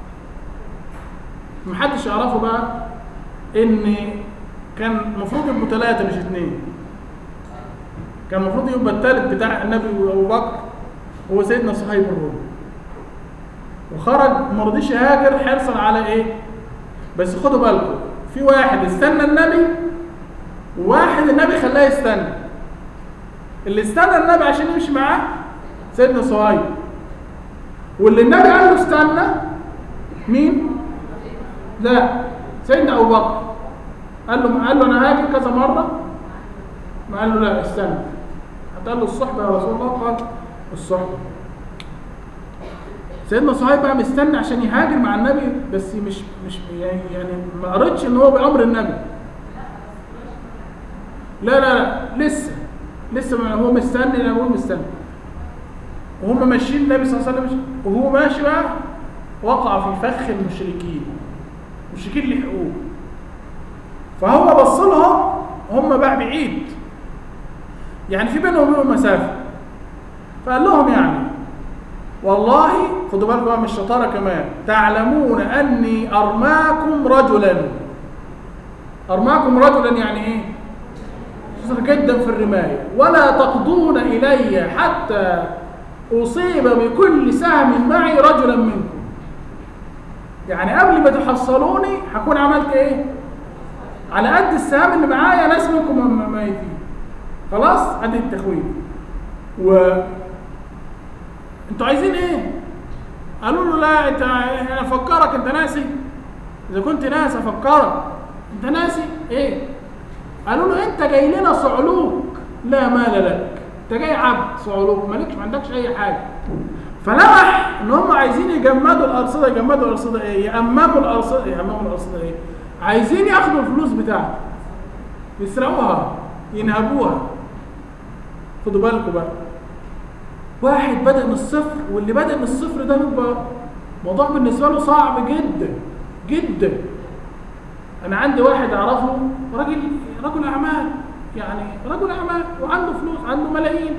محدش يعرفه بقى إن كان المفروض يبقوا ثلاثة مش اثنين كان المفروض يبقى الثالث بتاع النبي وأبو بكر هو سيدنا صهيب الرومي وخرج ما رضيش يهاجر حرصا على ايه بس خدوا بالكم في واحد استنى النبي وواحد النبي خلاه يستنى اللي استنى النبي عشان يمشي معاه سيدنا صهيب واللي النبي قال له استنى مين لا سيدنا ابو بكر قال له قال له انا هاجر كذا مره ما قال له لا استنى حتى قال له الصحبه يا رسول الله قال الصحبه سيدنا صهيب بقى مستني عشان يهاجر مع النبي بس مش مش يعني, يعني ما قريتش ان هو بامر النبي لا لا لا لسه لسه ما هو مستني انا بقول مستني وهم ماشيين النبي صلى الله عليه وسلم وهو ماشي بقى وقع في فخ المشركين المشركين لحقوه فهو بص لهم هم بقى بعيد يعني في بينهم وبينهم مسافه فقال لهم يعني والله خدوا بالكم بقى من الشطاره كمان تعلمون اني ارماكم رجلا ارماكم رجلا يعني ايه شاطر جدا في الرمايه ولا تقضون الي حتى اصيب بكل سهم معي رجلا منكم يعني قبل ما تحصلوني هكون عملت ايه على قد السهام اللي معايا ناس منكم م- ميتين خلاص ادي التخويف و انتوا عايزين ايه قالوا له لا انت انا افكرك انت ناسي اذا كنت ناسي افكرك انت ناسي ايه قالوا له انت جاي لنا صعلوك لا مال لك انت جاي عبد صعلوك مالكش ما عندكش اي حاجه فلمح ان هم عايزين يجمدوا الارصده يجمدوا الارصده ايه يأمموا الارصده يأمموا الارصده ايه عايزين ياخدوا الفلوس بتاعته يسرقوها ينهبوها خدوا بالكم بقى واحد بدأ من الصفر واللي بدأ من الصفر ده بيبقى موضوع بالنسبة له صعب جدا جدا أنا عندي واحد أعرفه راجل رجل أعمال يعني رجل أعمال وعنده فلوس عنده ملايين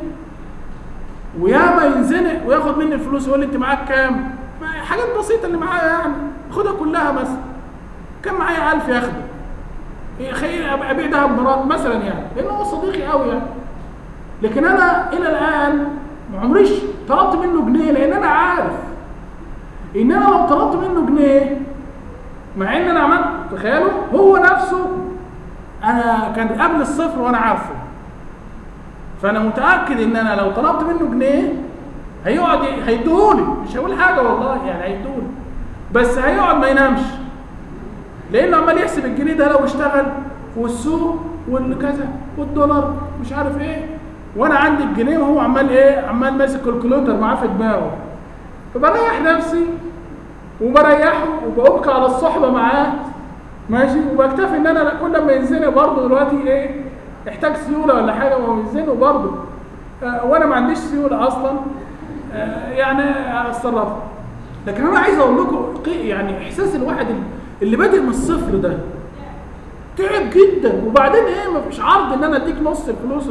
وياما ينزنق وياخد مني الفلوس ويقول لي أنت معاك كام؟ ما- حاجات بسيطة اللي معايا يعني خدها كلها مثلا كان معايا 1000 ياخده خير أبيع دهب مرات مثلا يعني لأنه هو صديقي قوي يعني لكن انا الى الان ما عمريش طلبت منه جنيه لان انا عارف ان انا لو طلبت منه جنيه مع ان انا عملت تخيلوا هو نفسه انا كان قبل الصفر وانا عارفه فانا متاكد ان انا لو طلبت منه جنيه هيقعد هيديهولي مش هقول حاجه والله يعني هيديهولي بس هيقعد ما ينامش لانه عمال يحسب الجنيه ده لو اشتغل والسوق والكذا والدولار مش عارف ايه وانا عندي الجنيه وهو عمال ايه عمال ماسك كالكوليتر معاه في دماغه فبريح نفسي وبريحه وبأبقى على الصحبه معاه ماشي وبكتفي ان انا كل ما ينزنق برضه دلوقتي ايه احتاج سيوله ولا حاجه وهو ينزنق برضه آه وانا ما عنديش سيوله اصلا آه يعني اتصرف لكن انا عايز اقول لكم قي- يعني احساس الواحد اللي بادئ من الصفر ده تعب جدا وبعدين ايه مفيش عرض ان انا اديك نص الفلوس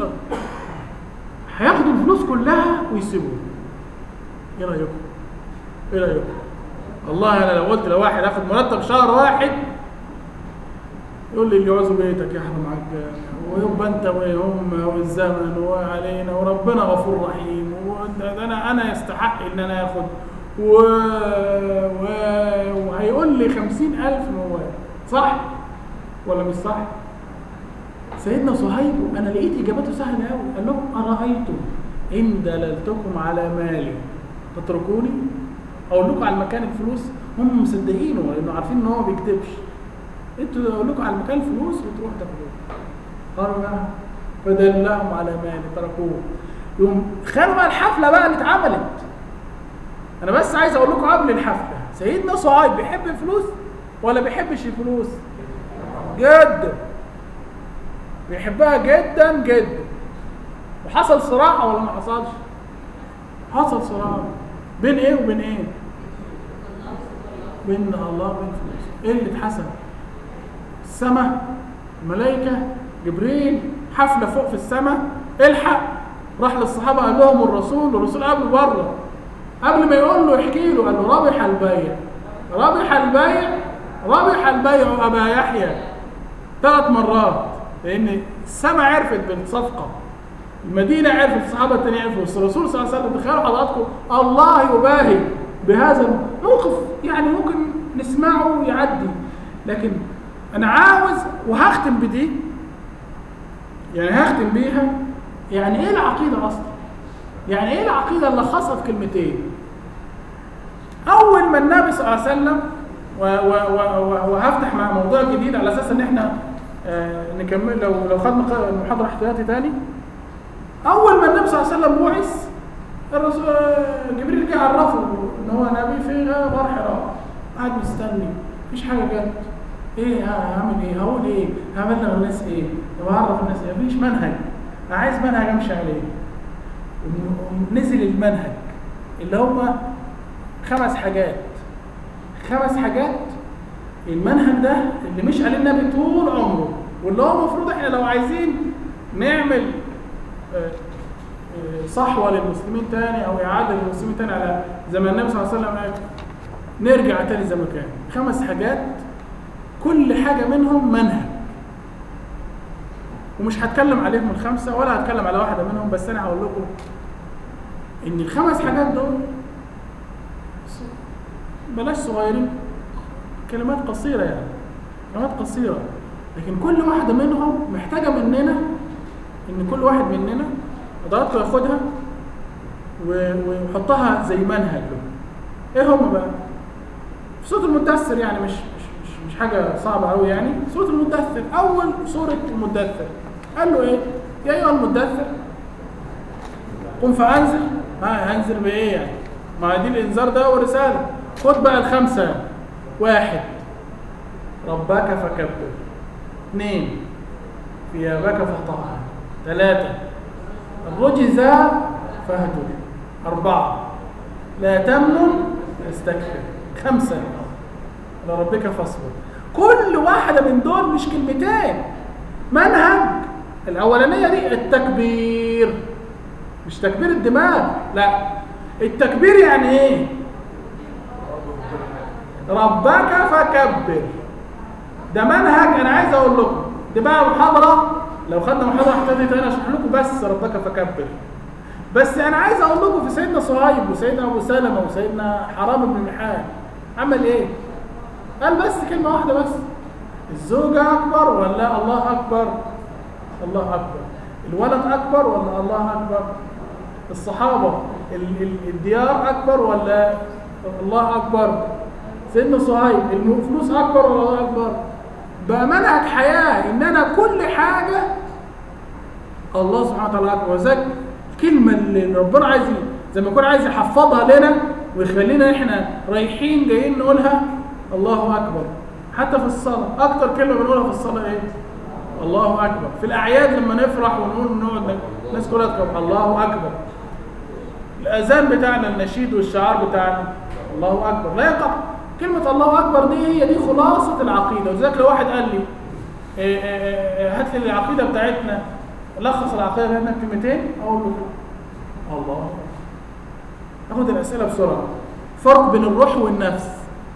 هياخدوا الفلوس كلها ويسيبوه ايه رايكم ايه رايكم والله انا لو قلت لواحد اخد مرتب شهر واحد يقول لي اللي يعوزوا بيتك يا احنا معاك ويبقى انت وهم والزمن وعلينا وربنا غفور رحيم وانت ده انا انا يستحق ان انا اخد و... و... وهيقول لي خمسين ألف موال صح ولا مش صح سيدنا صهيب انا لقيت اجابته سهله قوي قال لهم ارايتم ان دللتكم على مالي تتركوني اقول لكم على مكان الفلوس هم مصدقينه لانه عارفين ان هو ما بيكتبش انتوا اقول لكم على مكان الفلوس وتروحوا تاخدوه قالوا لا فدلهم على مالي تركوه يوم خلوا بقى الحفله بقى اللي اتعملت انا بس عايز اقول لكم قبل الحفله سيدنا صهيب بيحب الفلوس ولا بيحبش الفلوس جدا بيحبها جدا جدا وحصل صراع ولا ما حصلش حصل صراع بين ايه وبين ايه بين الله وبين فلوس ايه اللي اتحسن السماء الملائكة جبريل حفلة فوق في السماء الحق راح للصحابة قال لهم الرسول الرسول قبل بره قبل ما يقول له يحكي له قال له ربح البيع ربح البيع ربح البيع أبا يحيى ثلاث مرات لأن السماء عرفت بالصفقة المدينة عرفت الصحابة التانيين عرفوا بس الرسول صلى الله عليه وسلم تخيلوا حضراتكم الله يباهي بهذا الموقف يعني ممكن نسمعه ويعدي لكن أنا عاوز وهختم بدي يعني هختم بيها يعني إيه العقيدة أصلا؟ يعني إيه العقيدة اللي خاصة في كلمتين؟ أول ما النبي صلى الله عليه وسلم و- و- و- و- وهفتح مع موضوع جديد على أساس إن إحنا آه، نكمل لو لو خدنا ق- المحاضرة احتياطي تاني اول ما النبي صلى الله عليه وسلم بعث الرسول جبريل جه عرفه ان هو نبي في غار حراء قاعد مستني مفيش حاجه جت ايه ها- هعمل ايه هقول ايه هبلغ الناس ايه طب هعرف الناس ايه مفيش منهج انا عايز منهج امشي عليه نزل المنهج اللي هم خمس حاجات خمس حاجات المنهج ده اللي مش عليه النبي طول عمره واللي هو المفروض احنا لو عايزين نعمل آه، آه، صحوة للمسلمين تاني أو إعادة للمسلمين تاني على زي ما النبي صلى الله عليه وسلم قال نرجع تاني زي ما كان خمس حاجات كل حاجة منهم منهج ومش هتكلم عليهم الخمسة ولا هتكلم على واحدة منهم بس أنا هقول لكم إن الخمس حاجات دول بلاش صغيرين كلمات قصيرة يعني كلمات قصيرة لكن كل واحدة منهم محتاجة مننا ان كل واحد مننا حضراتكم ياخدها و- ويحطها زي منهج له ايه هم بقى في سوره المدثر يعني مش مش مش, مش حاجه صعبه قوي يعني سوره المدثر اول سوره المدثر قال له ايه يا ايها المدثر قم فانذر ها هنذر بايه يعني ما دي الانذار ده هو رساله خد بقى الخمسه واحد ربك فكبر اثنين ثيابك فطهر ثلاثة الرجز فاهجر أربعة لا تمنن تستكثر خمسة لربك فاصبر كل واحدة من دول مش كلمتين منهج الأولانية دي التكبير مش تكبير الدماغ لا التكبير يعني ايه ربك فكبر ده منهج انا عايز اقول لكم دي بقى محاضره لو خدنا محاضره احتياطي تاني اشرح لكم بس ربك فكبر بس انا عايز اقول لكم في سيدنا صهيب وسيدنا ابو سلمه وسيدنا حرام بن ملحان عمل ايه قال بس كلمه واحده بس الزوجه اكبر ولا الله اكبر الله اكبر الولد اكبر ولا الله اكبر الصحابه ال- ال- الديار اكبر ولا الله اكبر سيدنا صهيب الفلوس اكبر ولا الله اكبر بقى منهج حياه ان انا كل حاجه الله سبحانه وتعالى اكبر وذلك الكلمه اللي ربنا عايز زي ما يكون عايز يحفظها لنا ويخلينا احنا رايحين جايين نقولها الله اكبر حتى في الصلاه اكتر كلمه بنقولها في الصلاه ايه الله اكبر في الاعياد لما نفرح ونقول نقعد الناس كلها تقول الله اكبر الاذان بتاعنا النشيد والشعار بتاعنا الله اكبر لا يقع كلمه الله اكبر دي هي دي خلاصه العقيده ولذلك لو واحد قال لي إيه إيه إيه هات لي العقيده بتاعتنا لخص العقيده بتاعتنا كلمتين اقول له كده. الله اخد الاسئله بسرعه فرق بين الروح والنفس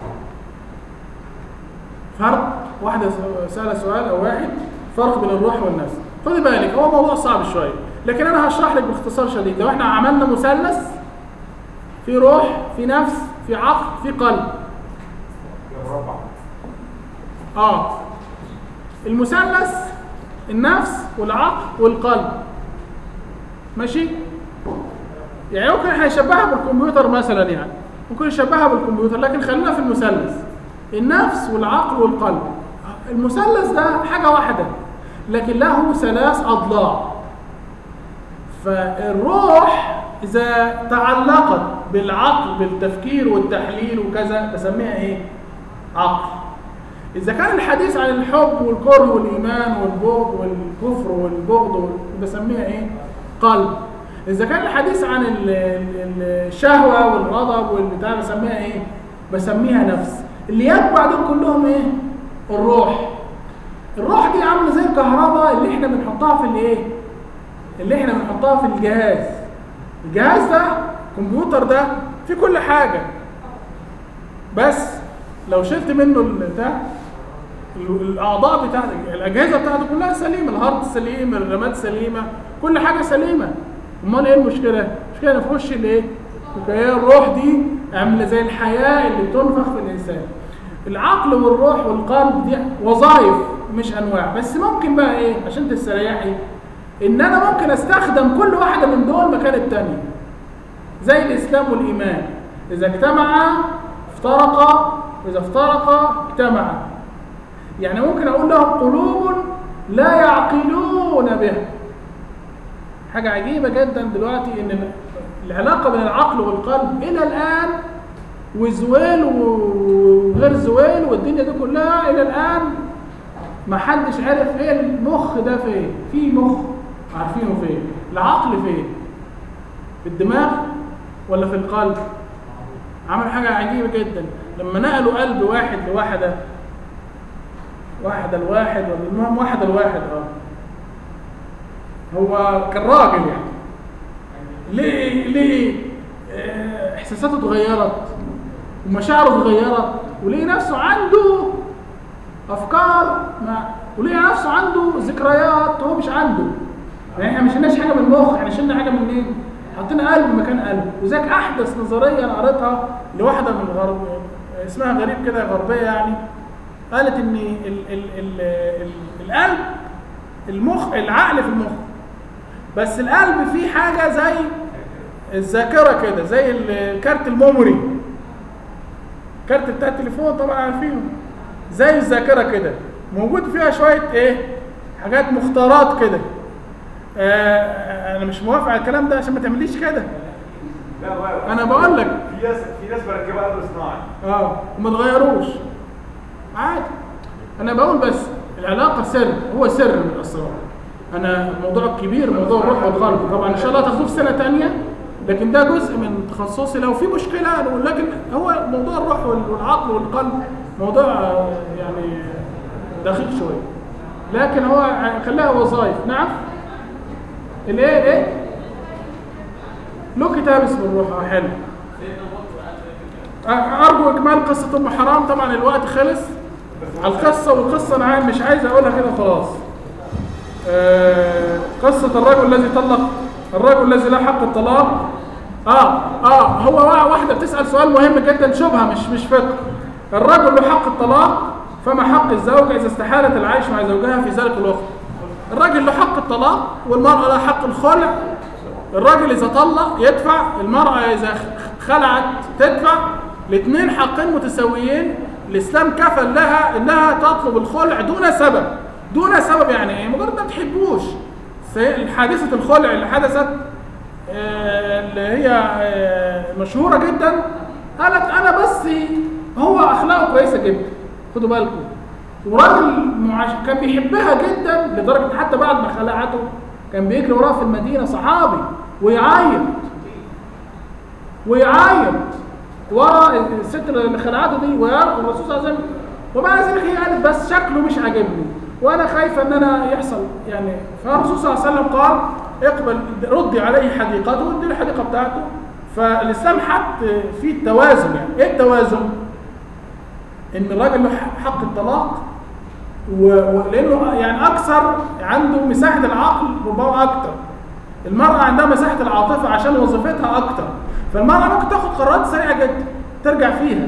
فرق واحده سأل سؤال او واحد فرق بين الروح والنفس خدي بالك هو موضوع صعب شويه لكن انا هشرح لك باختصار شديد لو احنا عملنا مثلث في روح في نفس في عقل في قلب يا مربع اه المثلث النفس والعقل والقلب ماشي يعني ممكن هيشبهها بالكمبيوتر مثلا يعني ممكن يشبهها بالكمبيوتر لكن خلينا في المثلث النفس والعقل والقلب المثلث ده حاجة واحدة لكن له ثلاث أضلاع فالروح إذا تعلقت بالعقل بالتفكير والتحليل وكذا بسميها إيه؟ عقل إذا كان الحديث عن الحب والكره والإيمان والبغض والكفر والبغض بسميها إيه؟ قلب إذا كان الحديث عن ال- ال- الشهوة والغضب والبتاع بسميها إيه؟ بسميها نفس اللي يتبع دول كلهم إيه؟ الروح الروح دي عاملة زي الكهرباء اللي إحنا بنحطها في الإيه؟ اللي إحنا بنحطها في الجهاز الجهاز ده الكمبيوتر ده فيه كل حاجة بس لو شلت منه البتاع ال- الاعضاء بتاعتك الاجهزه بتاعته كلها سليمه الهارد سليم الرامات سليمه كل حاجه سليمه امال ايه المشكله المشكله إن في وش الايه هي الروح دي عامله زي الحياه اللي بتنفخ في الانسان العقل والروح والقلب دي وظائف مش انواع بس ممكن بقى ايه عشان تستريحي ان انا ممكن استخدم كل واحده من دول مكان التانيه زي الإسلام والإيمان إذا اجتمعا افترقا وإذا افترقا اجتمعا يعني ممكن أقول لهم قلوب لا يعقلون بها حاجة عجيبة جدا دلوقتي إن العلاقة بين العقل والقلب إلى الآن وزويل وغير زويل والدنيا دي كلها إلى الآن ما حدش عارف إيه المخ ده فين في مخ عارفينه فين العقل فين في الدماغ ولا في القلب عمل حاجة عجيبة جدا لما نقلوا قلب واحد لواحدة واحدة لواحد ولا المهم واحدة لواحد اه هو كان راجل يعني ليه ليه آه، احساساته اتغيرت ومشاعره اتغيرت وليه نفسه عنده افكار ما وليه نفسه عنده ذكريات هو مش عنده يعني احنا ما شلناش حاجه من المخ احنا شلنا حاجه منين؟ حطينا قلب مكان قلب وذاك احدث نظريه انا قريتها لواحده من الغرب اسمها غريب كده غربيه يعني قالت ان ال ال ال ال القلب المخ العقل في المخ بس القلب فيه حاجه زي الذاكره كده زي الكارت الميموري كارت بتاع التليفون طبعا عارفينه زي الذاكره كده موجود فيها شويه ايه حاجات مختارات كده آه انا مش موافق على الكلام ده عشان ما تعمليش كده لا بقى انا بقول لك في ناس في ناس مركبه قلب صناعي اه وما تغيروش عادي انا بقول بس العلاقه سر هو سر من الاسرار انا الموضوع الكبير موضوع الروح والقلب طبعا ان شاء الله تاخدوه في سنه تانية لكن ده جزء من تخصصي لو في مشكله نقول لكن هو موضوع الروح وال- والعقل والقلب موضوع آه، يعني دقيق شويه لكن هو خلاها وظائف نعم الايه الايه له كتاب اسمه الروح آه، حلو ارجو اكمال قصه ام حرام طبعا الوقت خلص القصه والقصه انا عايز- مش عايز اقولها كده خلاص آه، قصه الرجل الذي طلق الرجل الذي له حق الطلاق اه اه هو وا- واحده بتسال سؤال مهم جدا شبهه مش مش فقه الرجل له حق الطلاق فما حق الزوجه اذا استحالت العيش مع زوجها في ذلك الوقت الراجل له حق الطلاق والمراه لها حق الخلع الراجل اذا طلق يدفع المراه اذا خ- خلعت تدفع الاثنين حقين متساويين الاسلام كفل لها انها تطلب الخلع دون سبب دون سبب يعني ايه مجرد ما تحبوش سي- حادثه الخلع اللي حدثت آه، اللي هي آه، مشهوره جدا قالت انا بس هو اخلاقه كويسه جدا خدوا بالكم وراجل معاش كان بيحبها جدا لدرجه حتى بعد ما خلعته كان بيجري وراها في المدينه صحابي ويعيط ويعيط ورا الست اللي خلعته دي ويرى الرسول صلى الله عليه وسلم ومع ذلك هي قالت بس شكله مش عاجبني وانا خايفه ان انا يحصل يعني فالرسول صلى الله عليه وسلم قال اقبل ردي عليه حديقته ودي الحديقه بتاعته فالاسلام حط فيه التوازن يعني ايه التوازن؟ ان الراجل له حق الطلاق و- ولانه يعني اكثر عنده مساحه العقل ربما اكثر المراه عندها مساحه العاطفه عشان وظيفتها اكثر فالمراه ممكن تاخد قرارات سريعه جدا ترجع فيها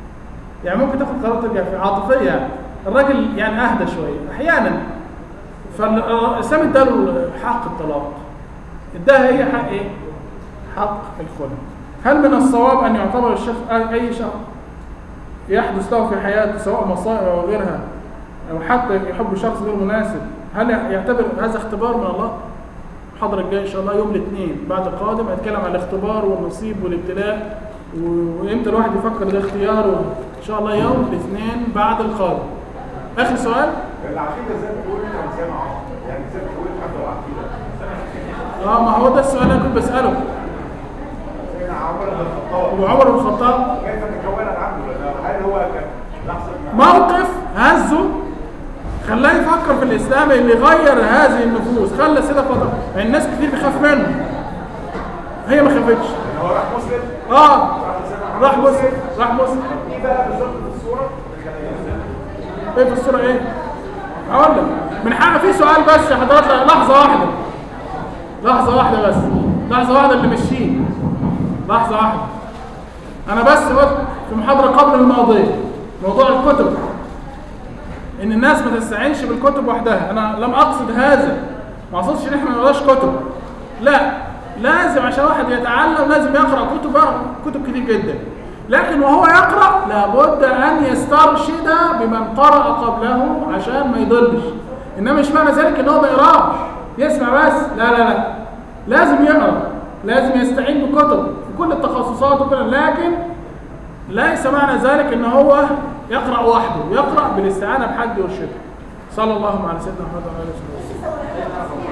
يعني ممكن تاخد قرارات ترجع فيها عاطفيه يعني الراجل يعني اهدى شويه احيانا فالإسلام اداله حق الطلاق اداها هي حق ايه؟ حق الخلع هل من الصواب أن يعتبر الشخص أي شخص يحدث له في حياته سواء مصائب أو غيرها أو حتى يحب شخص غير مناسب هل يعتبر هذا اختبار من الله؟ المحاضرة الجاية إن شاء الله يوم الاثنين بعد القادم هتكلم عن الاختبار والنصيب والابتلاء و- وإمتى الواحد يفكر ده اختياره إن شاء الله يوم الاثنين بعد القادم آخر سؤال العقيده زي ما بتقول انت انسان عاقل يعني زي ما بتقول حتى العقيده اه ما هو ده السؤال اللي أنا كنت بسأله سيدنا عمر بن الخطاب وعمر بن الخطاب كيف تكونت عنه هل هو كان لحظه موقف هزه خلاه يفكر في الاسلام اللي غير هذه النفوس خلى السيده فاطمه يعني الناس كتير بتخاف منه هي ما خافتش هو راح مسلم اه راح مسلم راح مسلم ايه بقى بالظبط في الصوره ايه في الصوره ايه هقول لك من حق في سؤال بس يا حضرات لحظه واحده لحظه واحده بس لحظه واحده اللي ماشيين لحظه واحده انا بس قلت في محاضره قبل الماضيه موضوع الكتب ان الناس ما تستعينش بالكتب وحدها انا لم اقصد هذا ما اقصدش ان احنا ما نقراش كتب لا لازم عشان واحد يتعلم لازم يقرا كتب يقرا كتب كتير جدا لكن وهو يقرا لابد ان يسترشد بمن قرا قبله عشان ما يضلش انما مش معنى ذلك ان هو ما يقراش يسمع بس لا لا لا لازم يقرا لازم يستعين بكتب في كل التخصصات وكل لكن ليس معنى ذلك ان هو يقرا وحده يقرا بالاستعانه بحد يرشده صلى الله على سيدنا محمد وعلى اله وصحبه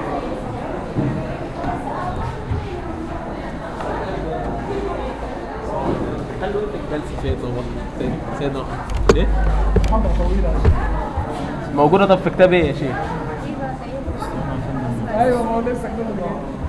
خلوا انت الجلسه سيدنا عمر سيدنا عمر ايه محاضره طويله موجوده طب في كتاب ايه يا شيخ ايوه ما هو لسه كده